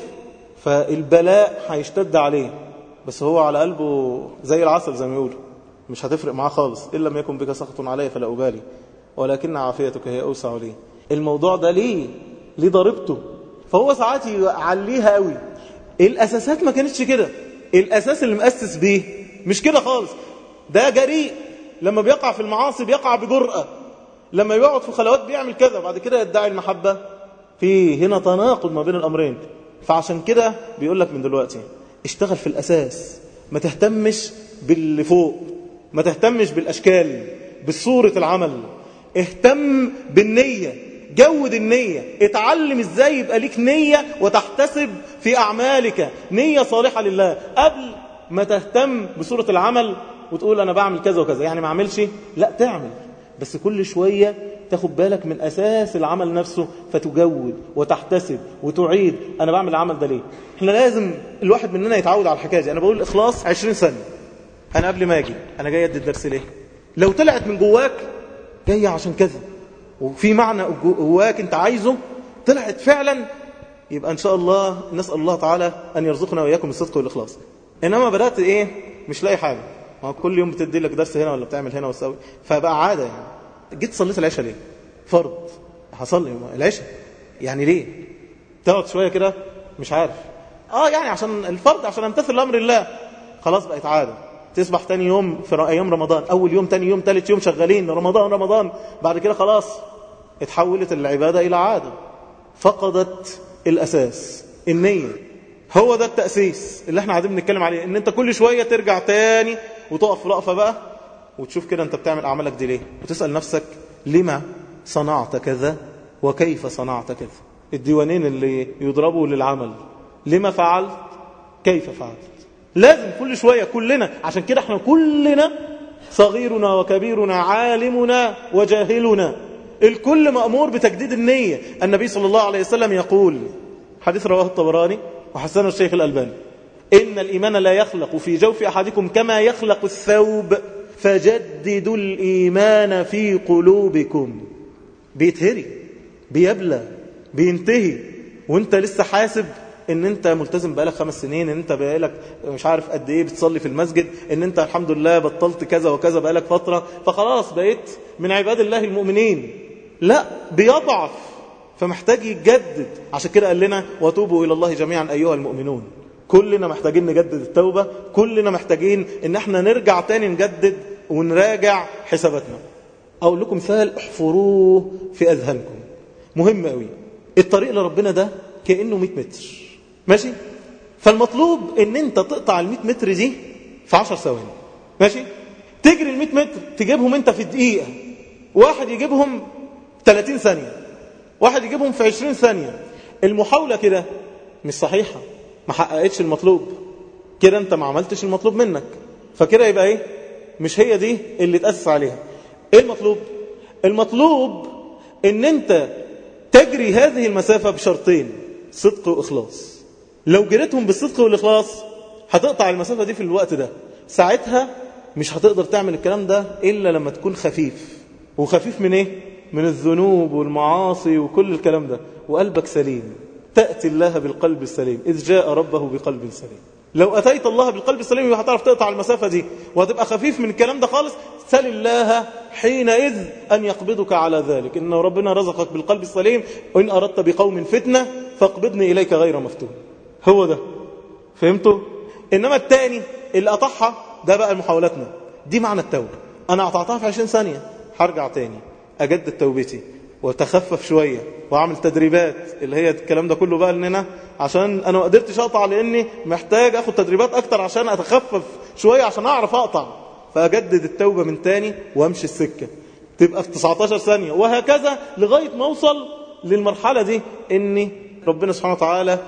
فالبلاء هيشتد عليه بس هو على قلبه زي العسل زي ما يقولوا مش هتفرق معاه خالص إن لم يكن بك سخط علي فلا أبالي ولكن عافيتك هي أوسع لي الموضوع ده ليه ليه ضربته فهو ساعات يعليها قوي الأساسات ما كانتش كده الأساس اللي مؤسس بيه مش كده خالص ده جريء لما بيقع في المعاصي بيقع بجرأة لما بيقعد في خلوات بيعمل كذا بعد كده يدعي المحبة في هنا تناقض ما بين الأمرين فعشان كده بيقول لك من دلوقتي اشتغل في الأساس ما تهتمش باللي فوق ما تهتمش بالأشكال بالصورة العمل اهتم بالنية جود النية اتعلم ازاي يبقى ليك نية وتحتسب في أعمالك نية صالحة لله قبل ما تهتم بصورة العمل وتقول أنا بعمل كذا وكذا يعني ما اعملش لا تعمل بس كل شوية تاخد بالك من أساس العمل نفسه فتجود وتحتسب وتعيد أنا بعمل العمل ده ليه احنا لازم الواحد مننا يتعود على الحكاية دي أنا بقول الإخلاص 20 سنة أنا قبل ما أجي أنا جاي أدي الدرس ليه لو طلعت من جواك جاي عشان كذا وفي معنى جواك أنت عايزه طلعت فعلا يبقى إن شاء الله نسأل الله تعالى أن يرزقنا وإياكم الصدق والإخلاص إنما بدأت إيه مش لاقي حاجة ما كل يوم بتدي لك درس هنا ولا بتعمل هنا وتسوي فبقى عادة يعني جيت صليت العشاء ليه فرض هصلي العشاء يعني ليه تقعد شوية كده مش عارف اه يعني عشان الفرض عشان امتثل لامر الله خلاص بقت عادة تصبح تاني يوم في ايام رمضان اول يوم تاني يوم تالت يوم شغالين رمضان رمضان بعد كده خلاص اتحولت العبادة الى عادة فقدت الاساس النية هو ده التأسيس اللي احنا قاعدين بنتكلم عليه ان انت كل شوية ترجع تاني وتقف في رقفة بقى وتشوف كده انت بتعمل اعمالك دي ليه وتسأل نفسك لما صنعت كذا وكيف صنعت كذا الديوانين اللي يضربوا للعمل لما فعلت كيف فعلت لازم كل شوية كلنا عشان كده احنا كلنا صغيرنا وكبيرنا عالمنا وجاهلنا الكل مأمور بتجديد النية النبي صلى الله عليه وسلم يقول حديث رواه الطبراني وحسنه الشيخ الألباني إن الإيمان لا يخلق في جوف أحدكم كما يخلق الثوب فجددوا الإيمان في قلوبكم بيتهري بيبلى بينتهي وانت لسه حاسب ان انت ملتزم بقالك خمس سنين ان انت بقالك مش عارف قد ايه بتصلي في المسجد ان انت الحمد لله بطلت كذا وكذا بقالك فترة فخلاص بقيت من عباد الله المؤمنين لا بيضعف فمحتاج يتجدد عشان كده قال لنا وتوبوا الى الله جميعا ايها المؤمنون كلنا محتاجين نجدد التوبة كلنا محتاجين ان احنا نرجع تاني نجدد ونراجع حساباتنا اقول لكم مثال احفروه في اذهانكم مهم قوي الطريق لربنا ده كأنه 100 متر ماشي فالمطلوب ان انت تقطع ال 100 متر دي في 10 ثواني ماشي تجري ال 100 متر تجيبهم انت في دقيقة واحد يجيبهم 30 ثانية واحد يجيبهم في 20 ثانية المحاولة كده مش صحيحة ما حققتش المطلوب كده انت ما عملتش المطلوب منك فكده يبقى ايه مش هي دي اللي تأسس عليها ايه المطلوب المطلوب ان انت تجري هذه المسافة بشرطين صدق واخلاص لو جريتهم بالصدق والاخلاص هتقطع المسافة دي في الوقت ده ساعتها مش هتقدر تعمل الكلام ده إلا لما تكون خفيف وخفيف من إيه؟ من الذنوب والمعاصي وكل الكلام ده وقلبك سليم تأتي الله بالقلب السليم إذ جاء ربه بقلب سليم لو أتيت الله بالقلب السليم هتعرف تقطع المسافة دي وهتبقى خفيف من الكلام ده خالص سل الله حينئذ أن يقبضك على ذلك إن ربنا رزقك بالقلب السليم وإن أردت بقوم فتنة فاقبضني إليك غير مفتون هو ده فهمتوا؟ إنما الثاني اللي قطعها ده بقى محاولاتنا دي معنى التوبة أنا قطعتها في 20 ثانية هرجع تاني أجدد توبتي وتخفف شوية وأعمل تدريبات اللي هي الكلام ده كله بقى لنا عشان أنا ما قدرتش أقطع لأني محتاج أخد تدريبات أكتر عشان أتخفف شوية عشان أعرف أقطع فأجدد التوبة من تاني وأمشي السكة تبقى في 19 ثانية وهكذا لغاية ما أوصل للمرحلة دي إني ربنا سبحانه وتعالى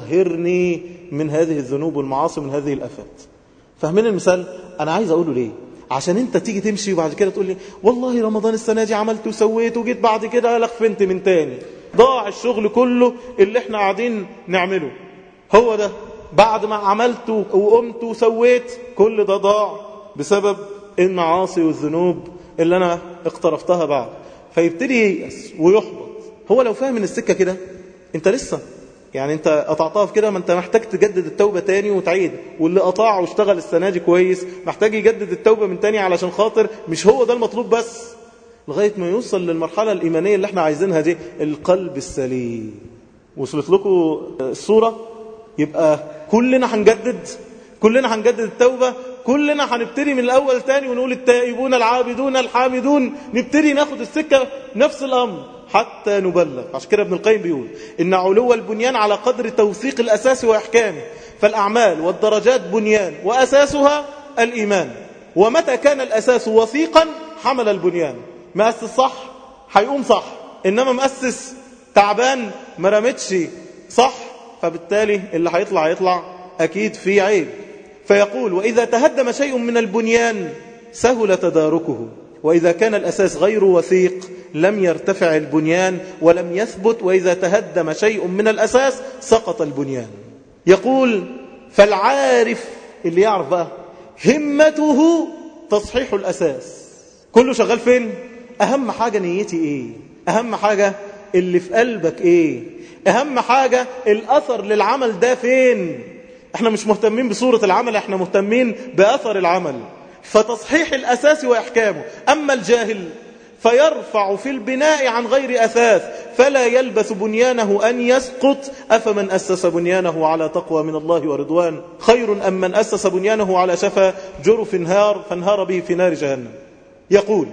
يطهرني من هذه الذنوب والمعاصي من هذه الأفات فاهمين المثال أنا عايز أقوله ليه عشان انت تيجي تمشي وبعد كده تقول لي والله رمضان السنة دي عملت وسويت وجيت بعد كده لخفنت من تاني ضاع الشغل كله اللي احنا قاعدين نعمله هو ده بعد ما عملت وقمت وسويت كل ده ضاع بسبب المعاصي والذنوب اللي انا اقترفتها بعد فيبتدي ييأس ويحبط هو لو فاهم من السكة كده انت لسه يعني انت قطعتها في كده ما انت محتاج تجدد التوبة تاني وتعيد واللي قطع واشتغل السنة دي كويس محتاج يجدد التوبة من تاني علشان خاطر مش هو ده المطلوب بس لغاية ما يوصل للمرحلة الإيمانية اللي احنا عايزينها دي القلب السليم وصلت لكم الصورة يبقى كلنا هنجدد كلنا هنجدد التوبة كلنا هنبتدي من الأول تاني ونقول التائبون العابدون الحامدون نبتدي ناخد السكة نفس الأمر حتى نبلغ عشان كده ابن القيم بيقول إن علو البنيان على قدر توثيق الأساس وإحكامه فالأعمال والدرجات بنيان وأساسها الإيمان ومتى كان الأساس وثيقا حمل البنيان مؤسس صح هيقوم صح إنما مؤسس تعبان ما رمتش صح فبالتالي اللي هيطلع هيطلع أكيد في عيب فيقول وإذا تهدم شيء من البنيان سهل تداركه وإذا كان الأساس غير وثيق لم يرتفع البنيان ولم يثبت وإذا تهدم شيء من الأساس سقط البنيان يقول فالعارف اللي يعرف بقى همته تصحيح الأساس كله شغال فين أهم حاجة نيتي إيه أهم حاجة اللي في قلبك إيه أهم حاجة الأثر للعمل ده فين احنا مش مهتمين بصورة العمل احنا مهتمين بأثر العمل فتصحيح الأساس وإحكامه أما الجاهل فيرفع في البناء عن غير أثاث فلا يلبس بنيانه أن يسقط أفمن أسس بنيانه على تقوى من الله ورضوان خير أم من أسس بنيانه على شفا جرف انهار فانهار به في نار جهنم يقول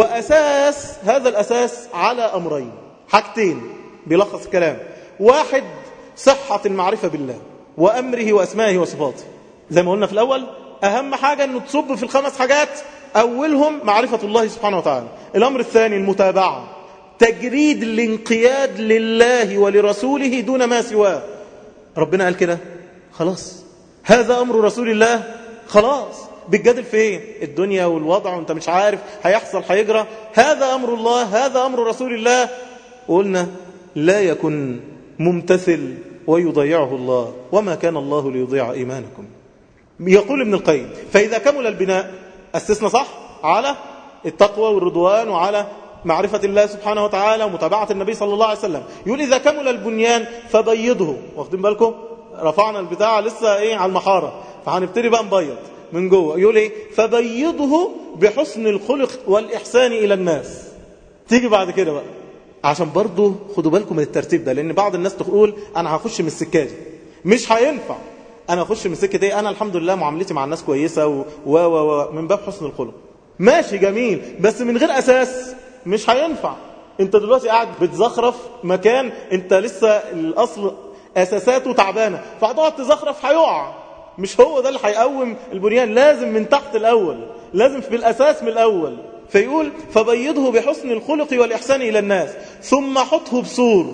وأساس هذا الأساس على أمرين حاجتين بيلخص الكلام واحد صحة المعرفة بالله وأمره وأسمائه وصفاته زي ما قلنا في الأول أهم حاجة أنه تصب في الخمس حاجات أولهم معرفة الله سبحانه وتعالى الأمر الثاني المتابعة تجريد الانقياد لله ولرسوله دون ما سواه ربنا قال كده خلاص هذا أمر رسول الله خلاص بتجادل في ايه الدنيا والوضع وانت مش عارف هيحصل هيجرى هذا أمر الله هذا أمر رسول الله قلنا لا يكن ممتثل ويضيعه الله وما كان الله ليضيع إيمانكم يقول ابن القيم فإذا كمل البناء أسسنا صح على التقوى والرضوان وعلى معرفة الله سبحانه وتعالى ومتابعة النبي صلى الله عليه وسلم يقول إذا كمل البنيان فبيضه واخدين بالكم رفعنا البتاع لسه إيه على المحارة فهنبتدي بقى نبيض من جوه يقول إيه فبيضه بحسن الخلق والإحسان إلى الناس تيجي بعد كده بقى عشان برضو خدوا بالكم من الترتيب ده لأن بعض الناس تقول أنا هخش من السكة دي مش هينفع أنا أخش من السكة دي أنا الحمد لله معاملتي مع الناس كويسة و و و من باب حسن الخلق ماشي جميل بس من غير أساس مش هينفع انت دلوقتي قاعد بتزخرف مكان انت لسه الأصل أساساته تعبانة فهتقعد تزخرف هيقع مش هو ده اللي هيقوم البنيان لازم من تحت الأول لازم في الأساس من الأول فيقول فبيضه بحسن الخلق والإحسان إلى الناس ثم حطه بسور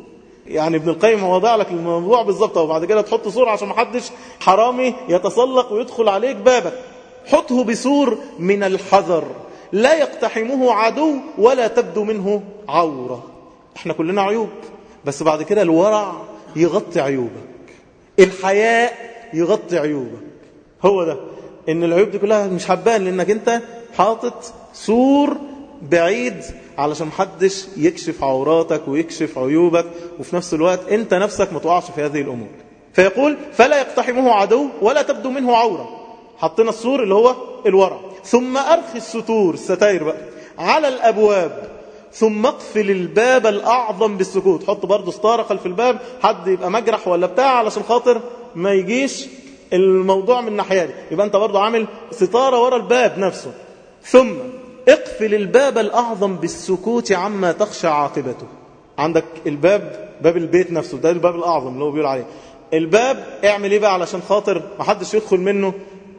يعني ابن القيم وضع لك الموضوع بالظبط وبعد كده تحط سور عشان ما حدش حرامي يتسلق ويدخل عليك بابك حطه بسور من الحذر لا يقتحمه عدو ولا تبدو منه عورة احنا كلنا عيوب بس بعد كده الورع يغطي عيوبك الحياء يغطي عيوبك هو ده ان العيوب دي كلها مش حبان لانك انت حاطط سور بعيد علشان محدش يكشف عوراتك ويكشف عيوبك وفي نفس الوقت انت نفسك ما تقعش في هذه الامور فيقول فلا يقتحمه عدو ولا تبدو منه عورة حطينا السور اللي هو الورع ثم أرخي الستور الستاير بقى على الأبواب ثم اقفل الباب الأعظم بالسكوت حط برضه ستارة خلف الباب حد يبقى مجرح ولا بتاع علشان خاطر ما يجيش الموضوع من الناحية دي يبقى أنت برضه عامل ستارة ورا الباب نفسه ثم اقفل الباب الأعظم بالسكوت عما تخشى عاقبته عندك الباب باب البيت نفسه ده الباب الأعظم اللي هو بيقول عليه الباب اعمل ايه بقى علشان خاطر ما حدش يدخل منه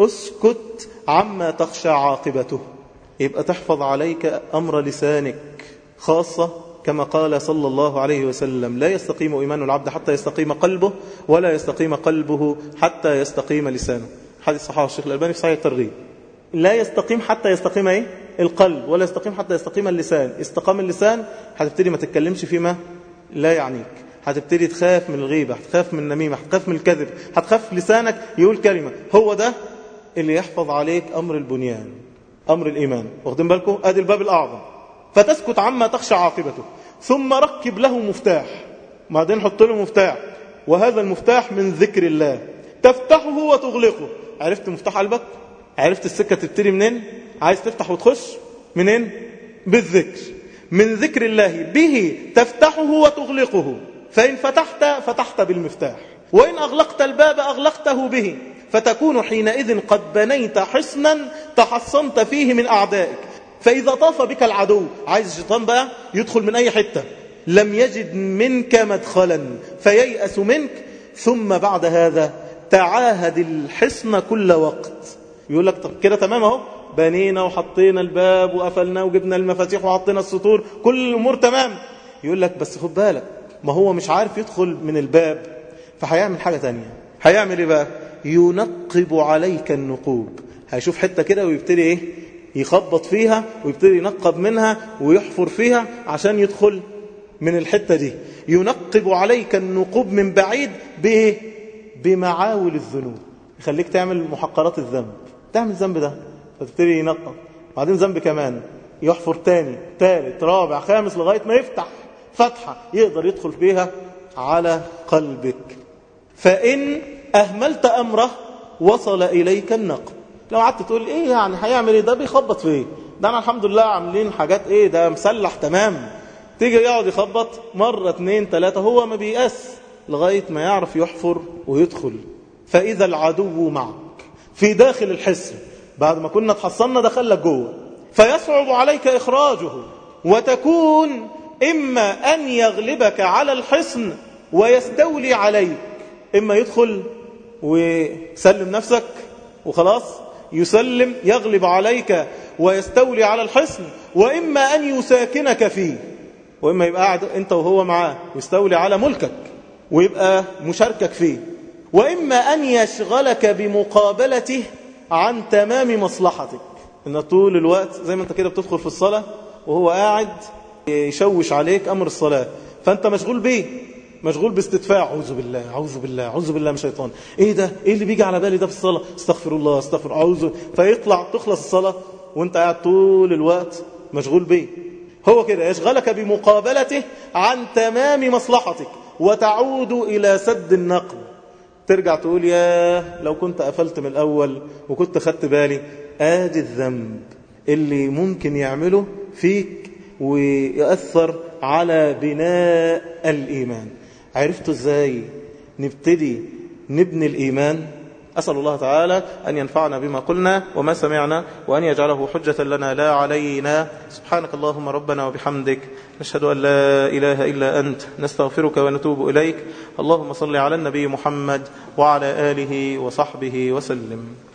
اسكت عما تخشى عاقبته يبقى تحفظ عليك أمر لسانك خاصة كما قال صلى الله عليه وسلم لا يستقيم إيمان العبد حتى يستقيم قلبه ولا يستقيم قلبه حتى يستقيم لسانه حديث صحابه الشيخ الألباني في صحيح الترغيب لا يستقيم حتى يستقيم ايه القلب ولا يستقيم حتى يستقيم اللسان استقام اللسان هتبتدي ما تتكلمش فيما لا يعنيك هتبتدي تخاف من الغيبة هتخاف من النميمة هتخاف من الكذب هتخاف لسانك يقول كلمة هو ده اللي يحفظ عليك أمر البنيان أمر الإيمان واخدين بالكم أدي الباب الأعظم فتسكت عما تخشى عاقبته ثم ركب له مفتاح بعدين حط له مفتاح وهذا المفتاح من ذكر الله تفتحه وتغلقه عرفت مفتاح قلبك عرفت السكة تبتدي منين عايز تفتح وتخش منين بالذكر من ذكر الله به تفتحه وتغلقه فإن فتحت فتحت بالمفتاح وإن أغلقت الباب أغلقته به فتكون حينئذ قد بنيت حصنا تحصنت فيه من أعدائك فإذا طاف بك العدو عايز الشيطان بقى يدخل من أي حتة لم يجد منك مدخلا فييأس منك ثم بعد هذا تعاهد الحصن كل وقت يقول لك طب كده تمام اهو بنينا وحطينا الباب وقفلناه وجبنا المفاتيح وحطينا السطور كل الامور تمام يقول لك بس خد بالك ما هو مش عارف يدخل من الباب فهيعمل حاجة تانية هيعمل ايه بقى ينقب عليك النقوب هيشوف حتة كده ويبتدي ايه يخبط فيها ويبتدي ينقب منها ويحفر فيها عشان يدخل من الحتة دي ينقب عليك النقوب من بعيد بايه بمعاول الذنوب يخليك تعمل محقرات الذنب تعمل الذنب ده فتبتدي ينقب بعدين ذنب كمان يحفر تاني ثالث رابع خامس لغاية ما يفتح فتحة يقدر يدخل بيها على قلبك فإن أهملت أمره وصل إليك النقب لو قعدت تقول إيه يعني هيعمل إيه ده بيخبط في إيه ده أنا الحمد لله عاملين حاجات إيه ده مسلح تمام تيجي يقعد يخبط مرة اتنين تلاتة هو ما بيقاس لغاية ما يعرف يحفر ويدخل فإذا العدو معك في داخل الحصن بعد ما كنا تحصلنا دخلك جوه فيصعب عليك إخراجه وتكون إما أن يغلبك على الحصن ويستولي عليك إما يدخل وسلم نفسك وخلاص يسلم يغلب عليك ويستولي على الحصن وإما أن يساكنك فيه وإما يبقى قاعد أنت وهو معاه ويستولي على ملكك ويبقى مشاركك فيه وإما أن يشغلك بمقابلته عن تمام مصلحتك إن طول الوقت زي ما أنت كده بتدخل في الصلاة وهو قاعد يشوش عليك أمر الصلاة فأنت مشغول بيه مشغول باستدفاع أعوذ بالله أعوذ بالله أعوذ بالله من الشيطان إيه ده إيه اللي بيجي على بالي ده في الصلاة استغفر الله استغفر أعوذ فيطلع تخلص الصلاة وانت قاعد طول الوقت مشغول بيه هو كده يشغلك بمقابلته عن تمام مصلحتك وتعود إلى سد النقب ترجع تقول يا لو كنت قفلت من الأول وكنت خدت بالي آدي الذنب اللي ممكن يعمله فيك ويأثر على بناء الإيمان عرفتوا ازاي نبتدي نبني الإيمان أسأل الله تعالى أن ينفعنا بما قلنا وما سمعنا وأن يجعله حجة لنا لا علينا سبحانك اللهم ربنا وبحمدك نشهد أن لا إله إلا أنت نستغفرك ونتوب إليك اللهم صل على النبي محمد وعلى آله وصحبه وسلم